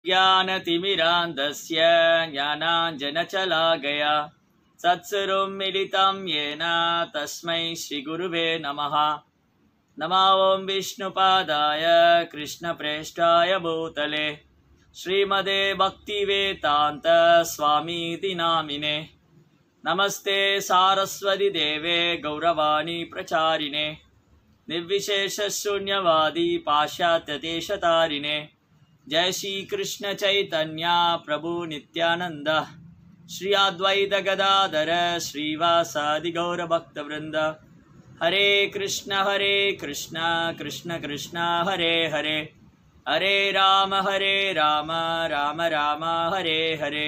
ज्ञानतिमिरान्धस्य ज्ञानाञ्जनचलागया सत्सुरुं मिलितं येन तस्मै श्रीगुरुवे नमः नमो ॐ विष्णुपादाय कृष्णप्रेष्ठाय भूतले श्रीमदे भक्तिवेदान्त स्वामीति नामिने नमस्ते सारस्वतिदेवे गौरवाणी प्रचारिणे निर्विशेषशून्यवादी पाश्चात्यदेशतारिणे जय श्री कृष्ण चैतन्य प्रभु नित्यानंद श्री अद्वैत गदाधर श्रीवासादि गौर भक्त वृंद हरे कृष्ण हरे कृष्ण कृष्ण कृष्ण हरे हरे हरे राम हरे राम राम राम हरे हरे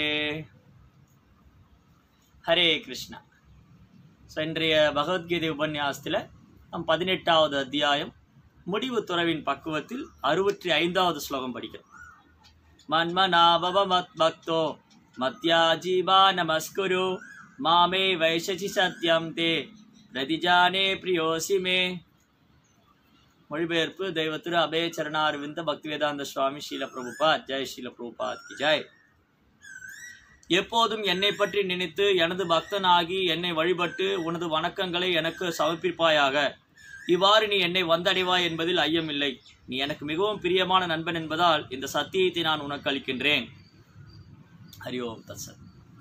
ஹரே கிருஷ்ணா ஸோ இன்றைய பகவத்கீதை உபன்யாசத்தில் நம் பதினெட்டாவது அத்தியாயம் முடிவு துறவின் பக்குவத்தில் அறுபத்தி ஐந்தாவது ஸ்லோகம் படிக்கிறோம் மன்மனாபவ மத் பக்தோ மத்யாஜீவா நமஸ்குரு மாமே வைஷசி சத்யம் தே பிரதிஜானே பிரியோசி மே மொழிபெயர்ப்பு தெய்வ திரு அபய சரணாரவிந்த பக்தி வேதாந்த சுவாமி ஸ்ரீல பிரபுபாத் ஜெய் ஸ்ரீல பிரபுபாத் கி ஜெய் எப்போதும் என்னை பற்றி நினைத்து எனது பக்தனாகி என்னை வழிபட்டு உனது வணக்கங்களை எனக்கு சமர்ப்பிப்பாயாக இவ்வாறு நீ என்னை வந்தடைவாய் என்பதில் ஐயமில்லை நீ எனக்கு மிகவும் பிரியமான நண்பன் என்பதால் இந்த சத்தியத்தை நான் உனக்கு அளிக்கின்றேன் ஹரி ஓம் தத்சத்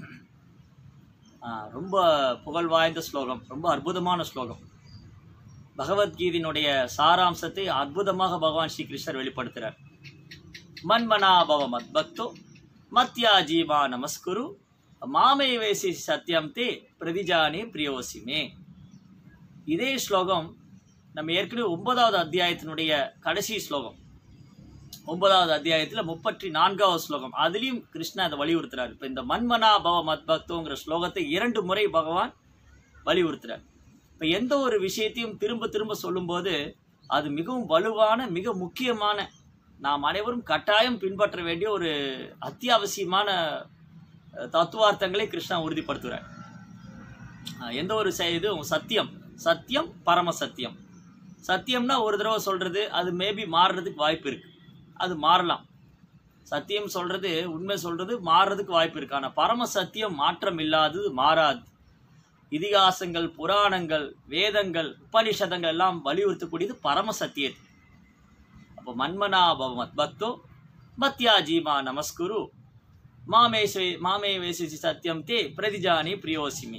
ஆ, ரொம்ப புகழ் வாய்ந்த ஸ்லோகம் ரொம்ப அற்புதமான ஸ்லோகம் பகவத்கீதையினுடைய சாராம்சத்தை அற்புதமாக பகவான் ஸ்ரீ கிருஷ்ணர் வெளிப்படுத்துகிறார் மன்மனாபவ மத் பக்தோ மத்யா ஜீவா நமஸ்குரு மாமே வேசி சத்யம் தே பிரதிஜானே பிரியோசிமே இதே ஸ்லோகம் நம்ம ஏற்கனவே ஒன்பதாவது அத்தியாயத்தினுடைய கடைசி ஸ்லோகம் ஒன்பதாவது அத்தியாயத்தில் முப்பத்தி நான்காவது ஸ்லோகம் அதுலேயும் கிருஷ்ணா அதை வலியுறுத்துறாரு இப்போ இந்த மன்மனா பவ மத் பக்தோங்கிற ஸ்லோகத்தை இரண்டு முறை பகவான் வலியுறுத்துறார் இப்போ எந்த ஒரு விஷயத்தையும் திரும்ப திரும்ப சொல்லும்போது அது மிகவும் வலுவான மிக முக்கியமான நாம் அனைவரும் கட்டாயம் பின்பற்ற வேண்டிய ஒரு அத்தியாவசியமான அஹ், தத்துவார்த்தங்களை கிருஷ்ணா உறுதிப்படுத்துகிறார் அஹ், எந்த ஒரு செ- இதுவும் சத்தியம் சத்தியம் பரம சத்தியம் சத்தியம்னா ஒரு தடவை சொல்றது அது மேபி மாறுறதுக்கு வாய்ப்பு இருக்கு அது மாறலாம் சத்தியம் சொல்றது உண்மை சொல்றது மாறுறதுக்கு வாய்ப்பு இருக்கு ஆனால் பரம சத்தியம் மாற்றம் இல்லாதது மாறாது இதிகாசங்கள் புராணங்கள் வேதங்கள் உபனிஷதங்கள் எல்லாம் வலியுறுத்தக்கூடியது பரம சத்தியத்தை அப்போ மன்மனா பவ மத் பக்தோ மத்யா ஜீமா நமஸ்குரு மாமே ஸ்வே- மாமே வேசி சத்தியம் தே பிரதிஜானி பிரியோசிமி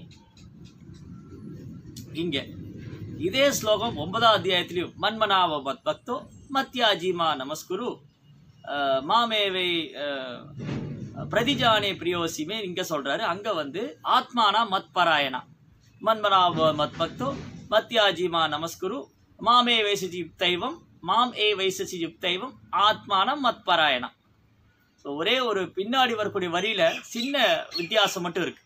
இங்க இதே ஸ்லோகம் ஒன்பதாம் அத்தியாயத்திலையும் மன்மனாவ மத் பக்தோ மத்யா ஜீமா நமஸ்குரு அஹ், மாமேவை அஹ், பிரதிஜானே பிரியோசிமே இங்க சொல்றாரு அங்க வந்து ஆத்மானா மத் பராயணா மன்மனாவ மத் பக்தோ மத்யா ஜீமா நமஸ்குரு மாமே வைசசி யுக்தைவம் மாம் ஏ வைசசி யுக்தைவம் ஆத்மானம் மத் பராயணா ஸோ ஒரே ஒரு பின்னாடி வரக்கூடிய வரியில சின்ன வித்தியாசம் மட்டும் இருக்கு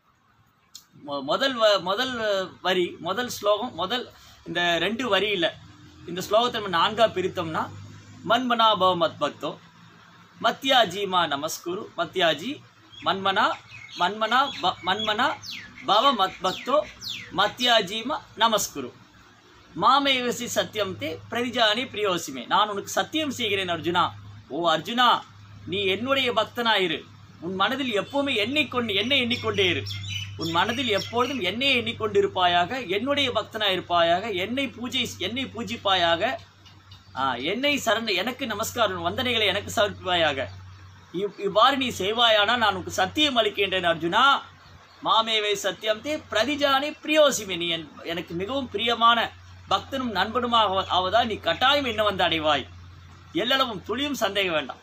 மொ- முதல் வ முதல் வரி முதல் ஸ்லோகம் முதல் இந்த ரெண்டு வரியில் இந்த ஸ்லோகத்தை நம்ம நான்காக பிரித்தோம்னா மன்மனா பவ மத் பக்தோ மத்யாஜீமா நமஸ்குரு மத்யாஜி மன்மனா மன்மனா ப மன்மனா பவ மத் பக்தோ மத்யாஜீமா நமஸ்குரு மாமேவசி சத்தியம் தே பிரதிஜானி பிரியோசிமே நான் உனக்கு சத்தியம் செய்கிறேன் அர்ஜுனா ஓ அர்ஜுனா நீ என்னுடைய பக்தனாயிரு உன் மனதில் எப்பவுமே எண்ணிக்கொண்டு என்னை எண்ணிக்கொண்டே இரு உன் மனதில் எப்பொழுதும் என்னை எண்ணிக்கொண்டிருப்பாயாக என்னுடைய பக்தனாயிருப்பாயாக என்னை பூஜை என்னை பூஜிப்பாயாக ஆ, என்னை சரண எனக்கு நமஸ்காரம் வந்தனைகளை எனக்கு சமர்ப்பிப்பாயாக இவ் இவ்வாறு நீ செய்வாயானால் நான் உனக்கு சத்தியம் அளிக்கின்றேன் அர்ஜுனா மாமேவை சத்தியம் தே பிரதிஜானி பிரியோசிமே நீ என் எனக்கு மிகவும் பிரியமான பக்தனும் நண்பனுமாக ஆவதால் நீ கட்டாயம் என்ன வந்து அடைவாய் எல்லளவும் துளியும் சந்தேகம் வேண்டாம்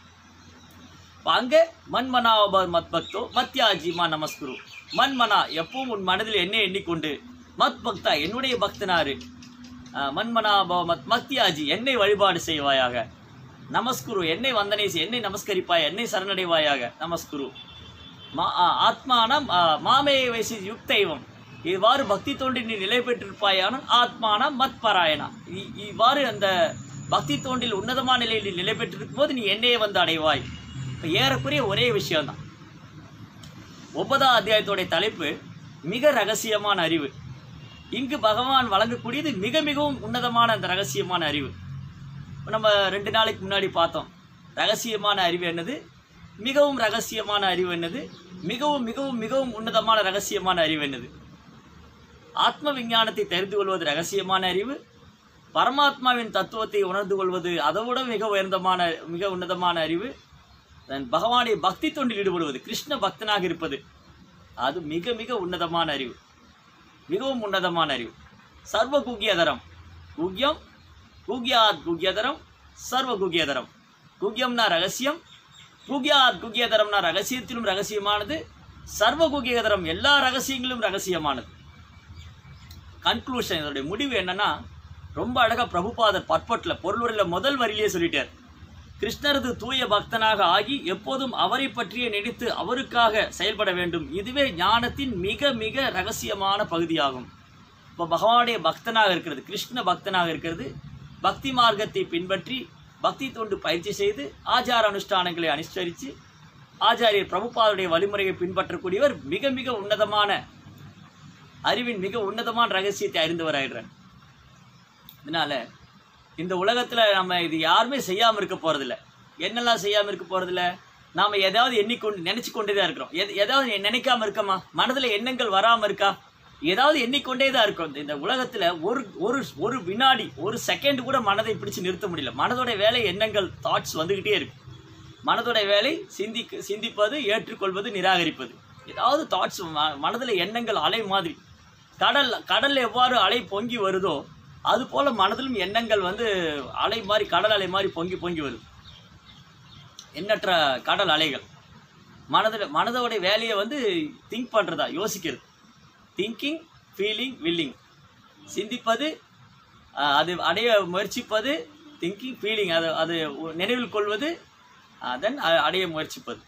இப்ப அங்கே மன்மனாவப மத் பக்தோ மத்யாஜிமா நமஸ்குரு மன்மனா எப்பவும் உன் மனதில் என்னை எண்ணிக்கொண்டு மத் பக்தா என்னுடைய பக்தனாரு அஹ், மன்மனாபவ மத் மத்யாஜி என்னை வழிபாடு செய்வாயாக நமஸ்குரு என்னை வந்தனை செய் என்னை நமஸ்கரிப்பாய் என்னை சரணடைவாயாக நமஸ்குரு மா ஆ, ஆத்மானம் ஆ, மாமே வைசி யுக்தைவம் இவ்வாறு பக்தி தோன்றி நீ நிலை பெற்றிருப்பாயானால் ஆத்மானம் மத் பராயணா இ- இவ்வாறு அந்த பக்தி தோன்றில் உன்னதமான நிலையில் நீ நிலை பெற்றிருக்கும் போது நீ என்னையே வந்து அடைவாய் இப்போ ஏறக்குறைய ஒரே விஷயம்தான் ஒன்பதாம் அத்தியாயத்தோடைய தலைப்பு மிக ரகசியமான அறிவு இங்கு பகவான் வழங்கக்கூடியது மிக மிகவும் உன்னதமான அந்த ரகசியமான அறிவு இப்ப நம்ம ரெண்டு நாளைக்கு முன்னாடி பார்த்தோம் ரகசியமான அறிவு என்னது மிகவும் ரகசியமான அறிவு என்னது மிகவும் மிகவும் மிகவும் உன்னதமான ரகசியமான அறிவு என்னது ஆத்ம விஞ்ஞானத்தை தெரிந்து கொள்வது ரகசியமான அறிவு பரமாத்மாவின் தத்துவத்தை உணர்ந்து கொள்வது அதைவிட மிக உயர்ந்தமான மிக உன்னதமான அறிவு தன் பகவானை பக்தி தொண்டில் ஈடுபடுவது கிருஷ்ண பக்தனாக இருப்பது அது மிக மிக உன்னதமான அறிவு மிகவும் உன்னதமான அறிவு சர்வ குக்கியதரம் குக்கியம் குக்கியாத் குக்கியதரம் சர்வ குக்கியதரம் குக்கியம்னா ரகசியம் குக்கியாத் குக்கியதரம்னா ரகசியத்திலும் ரகசியமானது சர்வ குக்கியதரம் எல்லா ரகசியங்களும் ரகசியமானது கன்க்ளூஷன் இதோடைய முடிவு என்னன்னா ரொம்ப அழகா பிரபுபாதர் பற்பட்டில் பொருளுரையில் முதல் வரியிலேயே சொல்லிட்டார் கிருஷ்ணரது தூய பக்தனாக ஆகி எப்போதும் அவரை பற்றியே நினைத்து அவருக்காக செயல்பட வேண்டும் இதுவே ஞானத்தின் மிக மிக ரகசியமான பகுதியாகும் இப்போ பகவானுடைய பக்தனாக இருக்கிறது கிருஷ்ண பக்தனாக இருக்கிறது பக்தி மார்க்கத்தை பின்பற்றி பக்தி தொண்டு பயிற்சி செய்து ஆச்சார அனுஷ்டானங்களை அனுஷ்டரித்து ஆச்சாரியர் பிரபுபாதுடைய வழிமுறையை பின்பற்றக்கூடியவர் மிக மிக உன்னதமான அறிவின் மிக உன்னதமான ரகசியத்தை அறிந்தவராயிடுறார் அதனால இந்த உலகத்துல நம்ம இது யாருமே செய்யாம இருக்க போறதில்ல என்னெல்லாம் செய்யாம இருக்க போறதில்ல நாம எதாவது எண்ணிக்கொண்டு நினைச்சு கொண்டே தான் இருக்கிறோம் எது எதாவது நினைக்காம இருக்கமா மனதுல எண்ணங்கள் வராம இருக்கா ஏதாவது எண்ணிக்கொண்டே தான் இருக்கும் இந்த- இந்த உலகத்துல ஒரு ஒரு ஒரு வினாடி ஒரு செகண்ட் கூட மனதை பிடிச்சு நிறுத்த முடியல மனதோட வேலை எண்ணங்கள் தாட்ஸ் வந்துகிட்டே இருக்கு மனதோட வேலை சிந்திக்க சிந்திப்பது ஏற்றுக்கொள்வது நிராகரிப்பது ஏதாவது தாட்ஸ் மனதில் எண்ணங்கள் அலை மாதிரி கடல் கடல்ல எவ்வாறு அலை பொங்கி வருதோ அது போல மனதிலும் எண்ணங்கள் வந்து அலை மாதிரி கடல் அலை மாதிரி பொங்கி பொங்கி வருது எண்ணற்ற கடல் அலைகள் மனதில் மனதோட வேலையை வந்து திங்க் பண்ணுறதா யோசிக்கிறது திங்கிங் ஃபீலிங் வில்லிங் சிந்திப்பது ஆஹ், அது அடைய முயற்சிப்பது திங்கிங் ஃபீலிங் அது அது நினைவில் கொள்வது தென் அடைய முயற்சிப்பது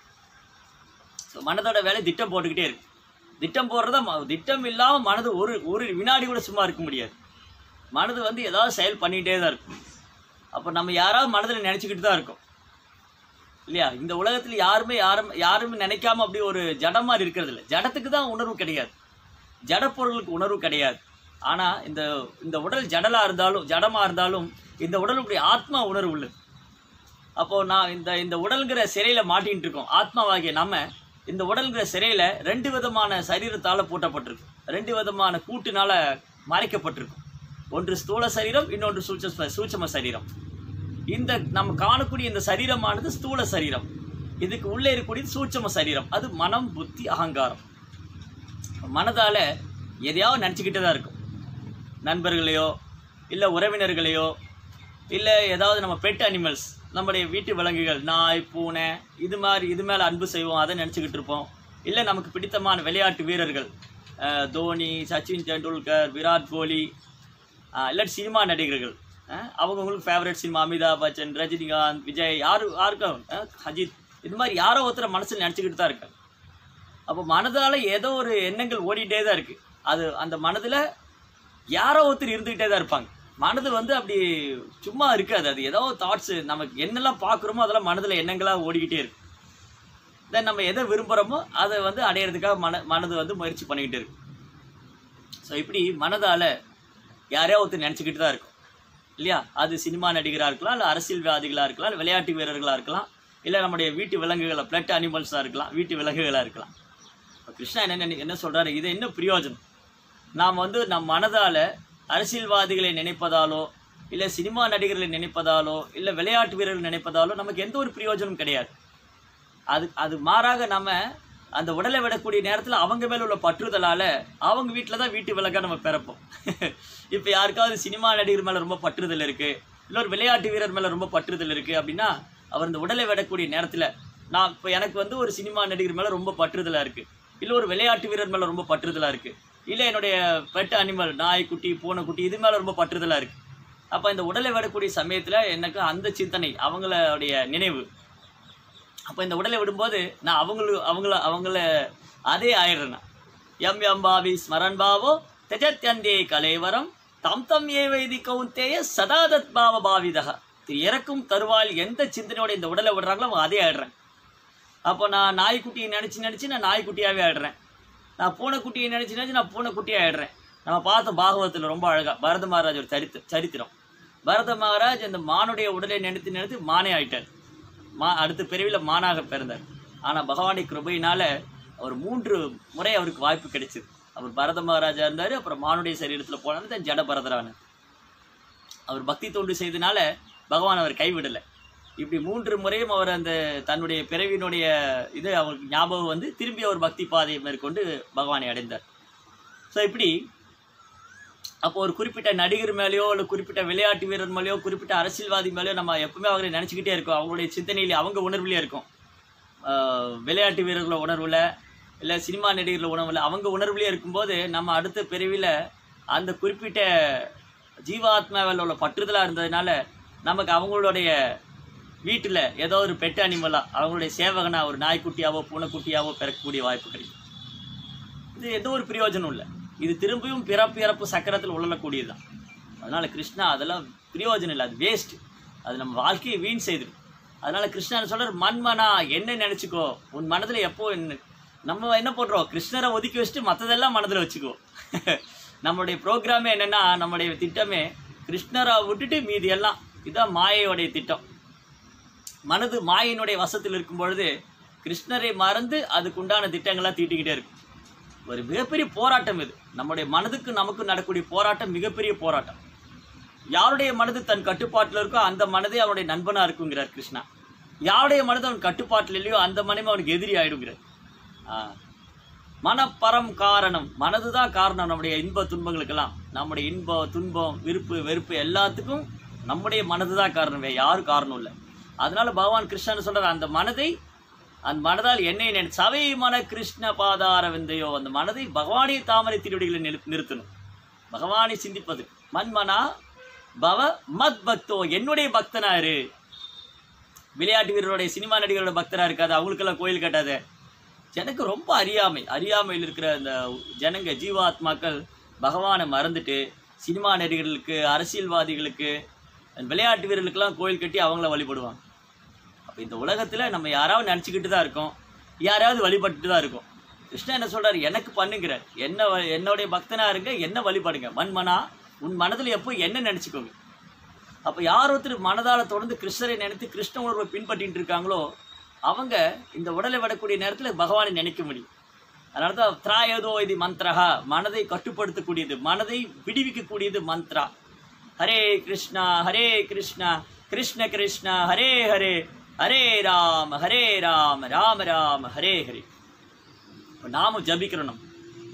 ஸோ மனதோட வேலை திட்டம் போட்டுக்கிட்டே இருக்கு திட்டம் போடுறதா ம- திட்டம் இல்லாமல் மனது ஒரு ஒரு வினாடி கூட சும்மா இருக்க முடியாது மனது வந்து ஏதாவது செயல் பண்ணிகிட்டே தான் இருக்கும் அப்போ நம்ம யாராவது மனதில் நினச்சிக்கிட்டு தான் இருக்கோம் இல்லையா இந்த உலகத்தில் யாருமே யாரும் யாருமே நினைக்காம அப்படி ஒரு ஜடம் மாதிரி இருக்கிறது இல்லை ஜடத்துக்கு தான் உணர்வு கிடையாது ஜட பொருளுக்கு உணர்வு கிடையாது ஆனால் இந்த இந்த உடல் ஜடலாக இருந்தாலும் ஜடமாக இருந்தாலும் இந்த உடலுடைய ஆத்மா உணர்வு உள்ளது அப்போ நான் இந்த இந்த உடல்ங்கிற சிறையில மாட்டின்னு இருக்கோம் ஆத்மாவாகிய நம்ம இந்த உடல்ங்கிற சிறையில ரெண்டு விதமான சரீரத்தால பூட்டப்பட்டிருக்கு ரெண்டு விதமான கூட்டுனால மறைக்கப்பட்டிருக்கும் ஒன்று ஸ்தூல சரீரம் இன்னொன்று சூட்ச சூட்சம சரீரம் இந்த நம்ம காணக்கூடிய இந்த சரீரமானது ஸ்தூல சரீரம் இதுக்கு உள்ளே இருக்கக்கூடியது சூட்சம சரீரம் அது மனம் புத்தி அகங்காரம் மனதால எதையாவது நினச்சிக்கிட்டே தான் இருக்கும் நண்பர்களையோ இல்லை உறவினர்களையோ இல்லை ஏதாவது நம்ம பெட் அனிமல்ஸ் நம்முடைய வீட்டு விலங்குகள் நாய் பூனை இது மாதிரி இது மேலே அன்பு செய்வோம் அதை நினச்சிக்கிட்டு இருப்போம் இல்லை நமக்கு பிடித்தமான விளையாட்டு வீரர்கள் அஹ், தோனி சச்சின் டெண்டுல்கர் விராட் கோலி அஹ், இல்லாட்டி சினிமா நடிகர்கள் அஹ், அவங்கவுங்களுக்கு ஃபேவரட் சினிமா அமிதாப் பச்சன் ரஜினிகாந்த் விஜய் யாரு யாருக்கும் அஹ், அஜித் இது மாதிரி யாரோ ஒருத்தரை மனசில் நினச்சிக்கிட்டு தான் இருக்காங்க அப்போ மனதால் ஏதோ ஒரு எண்ணங்கள் ஓடிட்டே தான் இருக்குது அது அந்த மனதில் யாரோ ஒருத்தர் இருந்துக்கிட்டே தான் இருப்பாங்க மனது வந்து அப்படி சும்மா இருக்காது அது ஏதோ தாட்ஸு நமக்கு என்னெல்லாம் பார்க்குறோமோ அதெல்லாம் மனதில் எண்ணங்களாக ஓடிக்கிட்டே இருக்கு தென் நம்ம எதை விரும்புகிறோமோ அதை வந்து அடையிறதுக்காக மன மனது வந்து முயற்சி பண்ணிக்கிட்டு இருக்கு ஸோ இப்படி மனதால் யாரையோ ஒருத்தர் நினச்சிக்கிட்டு தான் இருக்கும் இல்லையா அது சினிமா நடிகராக இருக்கலாம் இல்லை அரசியல்வாதிகளாக இருக்கலாம் இல்லை விளையாட்டு வீரர்களாக இருக்கலாம் இல்லை நம்முடைய வீட்டு விலங்குகளை பிளட் அனிமல்ஸாக இருக்கலாம் வீட்டு விலங்குகளாக இருக்கலாம் இப்போ கிருஷ்ணா என்ன நினை- என்ன சொல்கிறாரு இது என்ன பிரயோஜனம் நாம் வந்து நம் மனதால் அரசியல்வாதிகளை நினைப்பதாலோ இல்லை சினிமா நடிகர்களை நினைப்பதாலோ இல்லை விளையாட்டு வீரர்கள் நினைப்பதாலோ நமக்கு எந்த ஒரு பிரயோஜனமும் கிடையாது அது அது மாறாக நம்ம அந்த உடலை விடக்கூடிய நேரத்தில் அவங்க மேல உள்ள பற்றுதலால அவங்க வீட்டில் தான் வீட்டு விலக்கா நம்ம பிறப்போம் இப்போ யாருக்காவது சினிமா நடிகர் மேலே ரொம்ப பற்றுதல் இருக்கு இல்லை ஒரு விளையாட்டு வீரர் மேலே ரொம்ப பற்றுதல் இருக்கு அப்படின்னா அவர் இந்த உடலை விடக்கூடிய நேரத்தில் நான் இப்போ எனக்கு வந்து ஒரு சினிமா நடிகர் மேலே ரொம்ப பற்றுதலாக இருக்கு இல்லை ஒரு விளையாட்டு வீரர் மேலே ரொம்ப பற்றுதலாக இருக்கு இல்லை என்னுடைய பெட் அனிமல் நாய்க்குட்டி பூனைக்குட்டி இது மேலே ரொம்ப பற்றுதலாக இருக்கு அப்போ இந்த உடலை விடக்கூடிய சமயத்தில் எனக்கு அந்த சிந்தனை அவங்களுடைய நினைவு அப்போ இந்த உடலை விடும்போது நான் அவங்களுக்கு அவங்கள அவங்கள அதே ஆயிடுறேன் நான். எம் எம் பாவி ஸ்மரன் பாவோ தெஜத்யந்தே கலேவரம் தம் தம் ஏ வைதி கவுந்தேய சதாதத் பாவ பாவிதக திரு இறக்கும் தருவாயில் எந்த சிந்தனையோட இந்த உடலை விடுறாங்களோ அவங்க அதே ஆயிடுறேன் அப்போ நான் நாய்க்குட்டியை நினச்சி நினச்சி நான் நாய்க்குட்டியாகவே ஆயிடுறேன் நான் பூனைக்குட்டியை நினச்சி நினச்சி நான் பூனைக்குட்டியாக ஆயிடுறேன் நம்ம பார்த்தோம் பாகவத்தில் ரொம்ப அழகாக பரத மகாராஜ் ஒரு சரித்திர சரித்திரம் பரத மகாராஜ் அந்த மானுடைய உடலை நினைத்து நினைத்து மானே ஆயிட்டார் மா அடுத்த பிறவியில் மானாக பிறந்தார் ஆனால் பகவானி கிருபையினால அவர் மூன்று முறை அவருக்கு வாய்ப்பு கிடைச்சது அவர் பரத மகாராஜா இருந்தார் அப்புறம் மானுடைய சரீரத்தில் போனார் தான் ஜட பரதரானார் அவர் பக்தி தொண்டு செய்தனால பகவான் அவர் கைவிடலை இப்படி மூன்று முறையும் அவர் அந்த தன்னுடைய பிறவியினுடைய இது அவருக்கு ஞாபகம் வந்து திரும்பி அவர் பக்தி பாதையை மேற்கொண்டு பகவானை அடைந்தார் ஸோ இப்படி அப்போ ஒரு குறிப்பிட்ட நடிகர் மேலேயோ இல்லை குறிப்பிட்ட விளையாட்டு வீரர் மேலேயோ குறிப்பிட்ட அரசியல்வாதி மேலேயோ நம்ம எப்பவுமே அவரை நினச்சிக்கிட்டே இருக்கோம் அவங்களுடைய சிந்தனையிலே அவங்க உணர்வுலேயே இருக்கும் ஆஹ் விளையாட்டு வீரர்கள உணர்வில் இல்லை சினிமா நடிகர்கள் உணர்வில் அவங்க உணர்வுலேயே இருக்கும்போது நம்ம அடுத்த பிரிவில் அந்த குறிப்பிட்ட ஜீவாத்மாவில் உள்ள பற்றுதலாக இருந்ததுனால நமக்கு அவங்களுடைய வீட்டில் ஏதோ ஒரு பெட் அனிமலாக அவங்களுடைய சேவகனா ஒரு நாய்க்குட்டியாவோ பூனைக்குட்டியாவோ பிறக்கக்கூடிய வாய்ப்பு கிடைக்கும் இது எந்த ஒரு பிரயோஜனம் இல்லை இது திரும்பியும் பிறப்பு இறப்பு சக்கரத்தில் உழலக்கூடியது தான் அதனால கிருஷ்ணா அதெல்லாம் பிரயோஜனம் இல்லை அது வேஸ்ட் அது நம்ம வாழ்க்கையை வீண் செய்திடும் அதனால கிருஷ்ணன் சொல்றார் மண்மனா என்ன நினைச்சுக்கோ உன் மனதில் எப்போ என்ன நம்ம என்ன பண்றோம் கிருஷ்ணரை ஒதுக்கி வச்சுட்டு மற்றதெல்லாம் மனதில் வச்சுக்கோ நம்மளுடைய ப்ரோக்ராமே என்னன்னா நம்முடைய திட்டமே கிருஷ்ணரை விட்டுட்டு மீதி எல்லாம் இதுதான் மாயையோடைய திட்டம் மனது மாயினுடைய வசத்தில் இருக்கும் பொழுது கிருஷ்ணரை மறந்து அதுக்குண்டான திட்டங்கள்லாம் தீட்டிக்கிட்டே இருக்கும் ஒரு மிகப்பெரிய போராட்டம் இது நம்முடைய மனதுக்கு நமக்கு நடக்கக்கூடிய போராட்டம் மிகப்பெரிய போராட்டம் யாருடைய மனது தன் கட்டுப்பாட்டில் இருக்கோ அந்த மனதே அவனுடைய நண்பனா இருக்குங்கிறார் கிருஷ்ணா யாருடைய மனது அவன் கட்டுப்பாட்டில் இல்லையோ அந்த மனமே அவனுக்கு எதிரி ஆயிடுங்கிறார் ஆ. மனப்பரம் காரணம் மனது தான் காரணம் நம்முடைய இன்ப துன்பங்களுக்கெல்லாம் நம்முடைய இன்பம் துன்பம் விருப்பு வெறுப்பு எல்லாத்துக்கும் நம்முடைய மனது தான் காரணம் வேற யாரும் காரணம் இல்லை அதனால பகவான் கிருஷ்ணன் சொல்றார் அந்த மனதை அந்த மனதால் என்னை நினை சவை மன கிருஷ்ண பாதார விந்தையோ அந்த மனதை பகவானிய தாமரை திருவடிகளை நிறு நிறுத்தணும் பகவானை சிந்திப்பது மன்மனா பவ மத் பக்தோ என்னுடைய பக்தனா இரு விளையாட்டு வீரருடைய சினிமா நடிகரோட பக்தரா இருக்காது அவங்களுக்கெல்லாம் கோயில் கட்டாத எனக்கு ரொம்ப அறியாமை அறியாமையில் இருக்கிற அந்த ஜனங்க ஜீவாத்மாக்கள் பகவானை மறந்துட்டு சினிமா நடிகர்களுக்கு அரசியல்வாதிகளுக்கு விளையாட்டு வீரர்களுக்கெல்லாம் கோயில் கட்டி அவங்கள வழிபடுவாங்க அப்போ இந்த உலகத்தில் நம்ம யாராவது நினச்சிக்கிட்டு தான் இருக்கோம் யாராவது வழிபட்டுட்டு தான் இருக்கோம் கிருஷ்ணன் என்ன சொல்றாரு எனக்கு பண்ணுங்கிறார் என்ன வ- என்னுடைய பக்தனா இருங்க என்ன வழிபாடுங்க மண்மனா உன் மனதில் எப்போ என்ன நினச்சிக்கோங்க அப்போ யார் ஒருத்தர் மனதால் தொடர்ந்து கிருஷ்ணரை நினைத்து கிருஷ்ண உணர்வை பின்பற்றிட்டு இருக்காங்களோ அவங்க இந்த உடலை விடக்கூடிய நேரத்தில் பகவானை நினைக்க முடியும் அதனால தான் திராயதோ இது மந்த்ரஹா மனதை கட்டுப்படுத்தக்கூடியது மனதை விடுவிக்கக்கூடியது மந்த்ரா ஹரே கிருஷ்ணா ஹரே கிருஷ்ணா கிருஷ்ண கிருஷ்ணா ஹரே ஹரே ஹரே ராம ஹரே ராம ராம ராம ஹரே ஹரே இப்போ நாம ஜபிக்கிறோம் நம்ம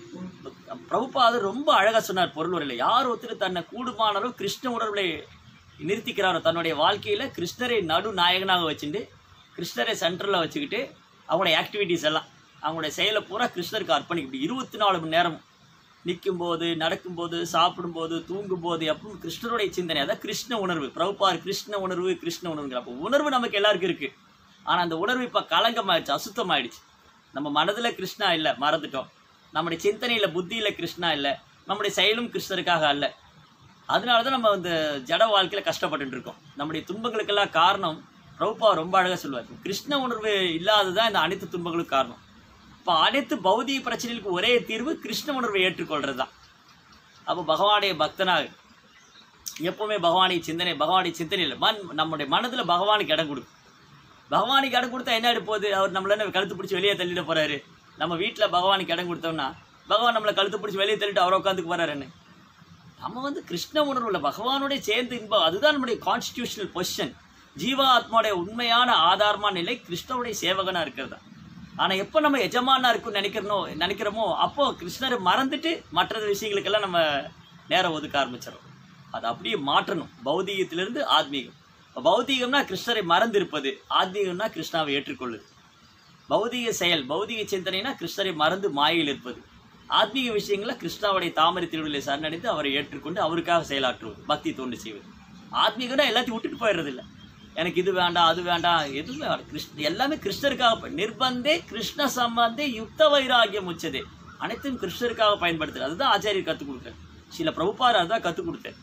பிரபுபாதர் ரொம்ப அழகா சொன்னார் பொருள் உரையில யார் ஒருத்தர் தன்னை கூடுமானாலோ கிருஷ்ண உணர்வுல நிறுத்திக்கிறாரோ தன்னுடைய வாழ்க்கையில கிருஷ்ணரை நடு நாயகனாக வச்சுட்டு கிருஷ்ணரை சென்டரில் வச்சுக்கிட்டு அவங்களுடைய ஆக்டிவிட்டீஸ் எல்லாம் அவங்களுடைய செயலை பூரா கிருஷ்ணருக்கு அர்ப்பணிக்க இப்படி இருபத்தி நாலு மணி நேரம் நிற்கும்போது நடக்கும்போது சாப்பிடும்போது தூங்கும்போது எப்பவும் கிருஷ்ணருடைய சிந்தனை அதான் கிருஷ்ண உணர்வு பிரபுபார் கிருஷ்ண உணர்வு கிருஷ்ண உணர்வுங்கிற அப்போ உணர்வு நமக்கு எல்லாருக்கும் இருக்கு ஆனால் அந்த உணர்வு இப்போ கலங்கமாயிடுச்சு அசுத்தமாயிடுச்சு நம்ம மனதில் கிருஷ்ணா இல்லை மறந்துட்டோம் நம்முடைய சிந்தனையில் புத்தியில் கிருஷ்ணா இல்லை நம்முடைய செயலும் கிருஷ்ணருக்காக அல்ல அதனால தான் நம்ம இந்த ஜட வாழ்க்கையில் கஷ்டப்பட்டுட்டு இருக்கோம் நம்முடைய துன்பங்களுக்கெல்லாம் காரணம் பிரபுபா ரொம்ப அழகாக சொல்லுவார் கிருஷ்ண உணர்வு இல்லாததான் இந்த அனைத்து துன்பங்களுக்கும் காரணம் இப்போ அனைத்து பௌதிக பிரச்சனைகளுக்கு ஒரே தீர்வு கிருஷ்ண உணர்வை ஏற்றுக்கொள்றது தான் அப்போ பகவானுடைய பக்தனாக எப்பவுமே பகவானை சிந்தனை பகவானுடைய சிந்தனையில் மன் நம்முடைய மனதில் பகவானுக்கு இடம் கொடுக்கும் பகவானுக்கு இடம் கொடுத்தா என்ன ஆயிட போகுது அவர் நம்மள என்ன கழுத்து பிடிச்சி வெளியே தள்ளிட போறாரு நம்ம வீட்டில் பகவானுக்கு இடம் கொடுத்தோம்னா பகவான் நம்மளை கழுத்து பிடிச்சி வெளியே தள்ளிட்டு அவரை உட்காந்துக்கு போறாருன்னு நம்ம வந்து கிருஷ்ண உணர்வுல பகவானுடைய சேர்ந்து இன்பம் அதுதான் நம்முடைய கான்ஸ்டியூஷனல் பொசிஷன் ஜீவாத்மாவுடைய உண்மையான ஆதாரமான நிலை கிருஷ்ணனுடைய சேவகனா இருக்கிறதா ஆனா எப்போ நம்ம எஜமானா இருக்கும்னு நினைக்கிறனோ நினைக்கிறோமோ அப்போ கிருஷ்ணரை மறந்துட்டு மற்ற விஷயங்களுக்கெல்லாம் நம்ம நேரம் ஒதுக்க ஆரம்பிச்சிடறோம் அதை அப்படியே மாற்றணும் பௌதீகத்திலிருந்து ஆத்மீகம் இப்ப பௌதீகம்னா கிருஷ்ணரை மறந்திருப்பது ஆத்மீகம்னா கிருஷ்ணாவை ஏற்றுக்கொள்ளுது பௌதீக செயல் பௌதீக சிந்தனைனா கிருஷ்ணரை மறந்து மாயையில் இருப்பது ஆத்மீக விஷயங்களில் கிருஷ்ணாவுடைய தாமரை திருவிழை சரணடைந்து அவரை ஏற்றுக்கொண்டு அவருக்காக செயலாற்றுவது பக்தி தோண்டு செய்வது ஆத்மீகம்னா எல்லாத்தையும் விட்டுட்டு போயிடுறது இல்லை எனக்கு இது வேண்டாம் அது வேண்டாம் எதுவுமே வேண்டாம். கிருஷ்ண எல்லாமே கிருஷ்ணருக்காக ப- நிர்பந்தே கிருஷ்ண சம்பந்தே யுக்த வைராகியம் உச்சதே அனைத்தும் கிருஷ்ணருக்காக பயன்படுத்துறது அதுதான் ஆச்சாரியர் கற்றுக் கொடுத்தார் சில பிரபுபார் அதுதான் கற்றுக் கொடுத்தார்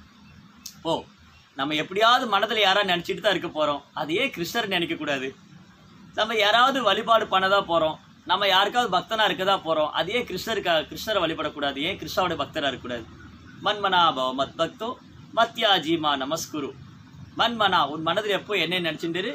ஓ நம்ம எப்படியாவது மனதில் யாராவது நினச்சிட்டு தான் இருக்க போகிறோம் அதையே கிருஷ்ணர் நினைக்கக்கூடாது நம்ம யாராவது வழிபாடு பண்ண தான் போகிறோம் நம்ம யாருக்காவது பக்தனாக இருக்க தான் போகிறோம் அதையே கிருஷ்ணருக்காக கிருஷ்ணரை வழிபடக்கூடாது ஏன் கிருஷ்ணாவோட பக்தராக இருக்கக்கூடாது மன்மனாபவ மத் பக்தோ மத்யாஜிமா நமஸ்குரு மன்மனா உன் மனதில் எப்போ என்ன நினச்சிட்டு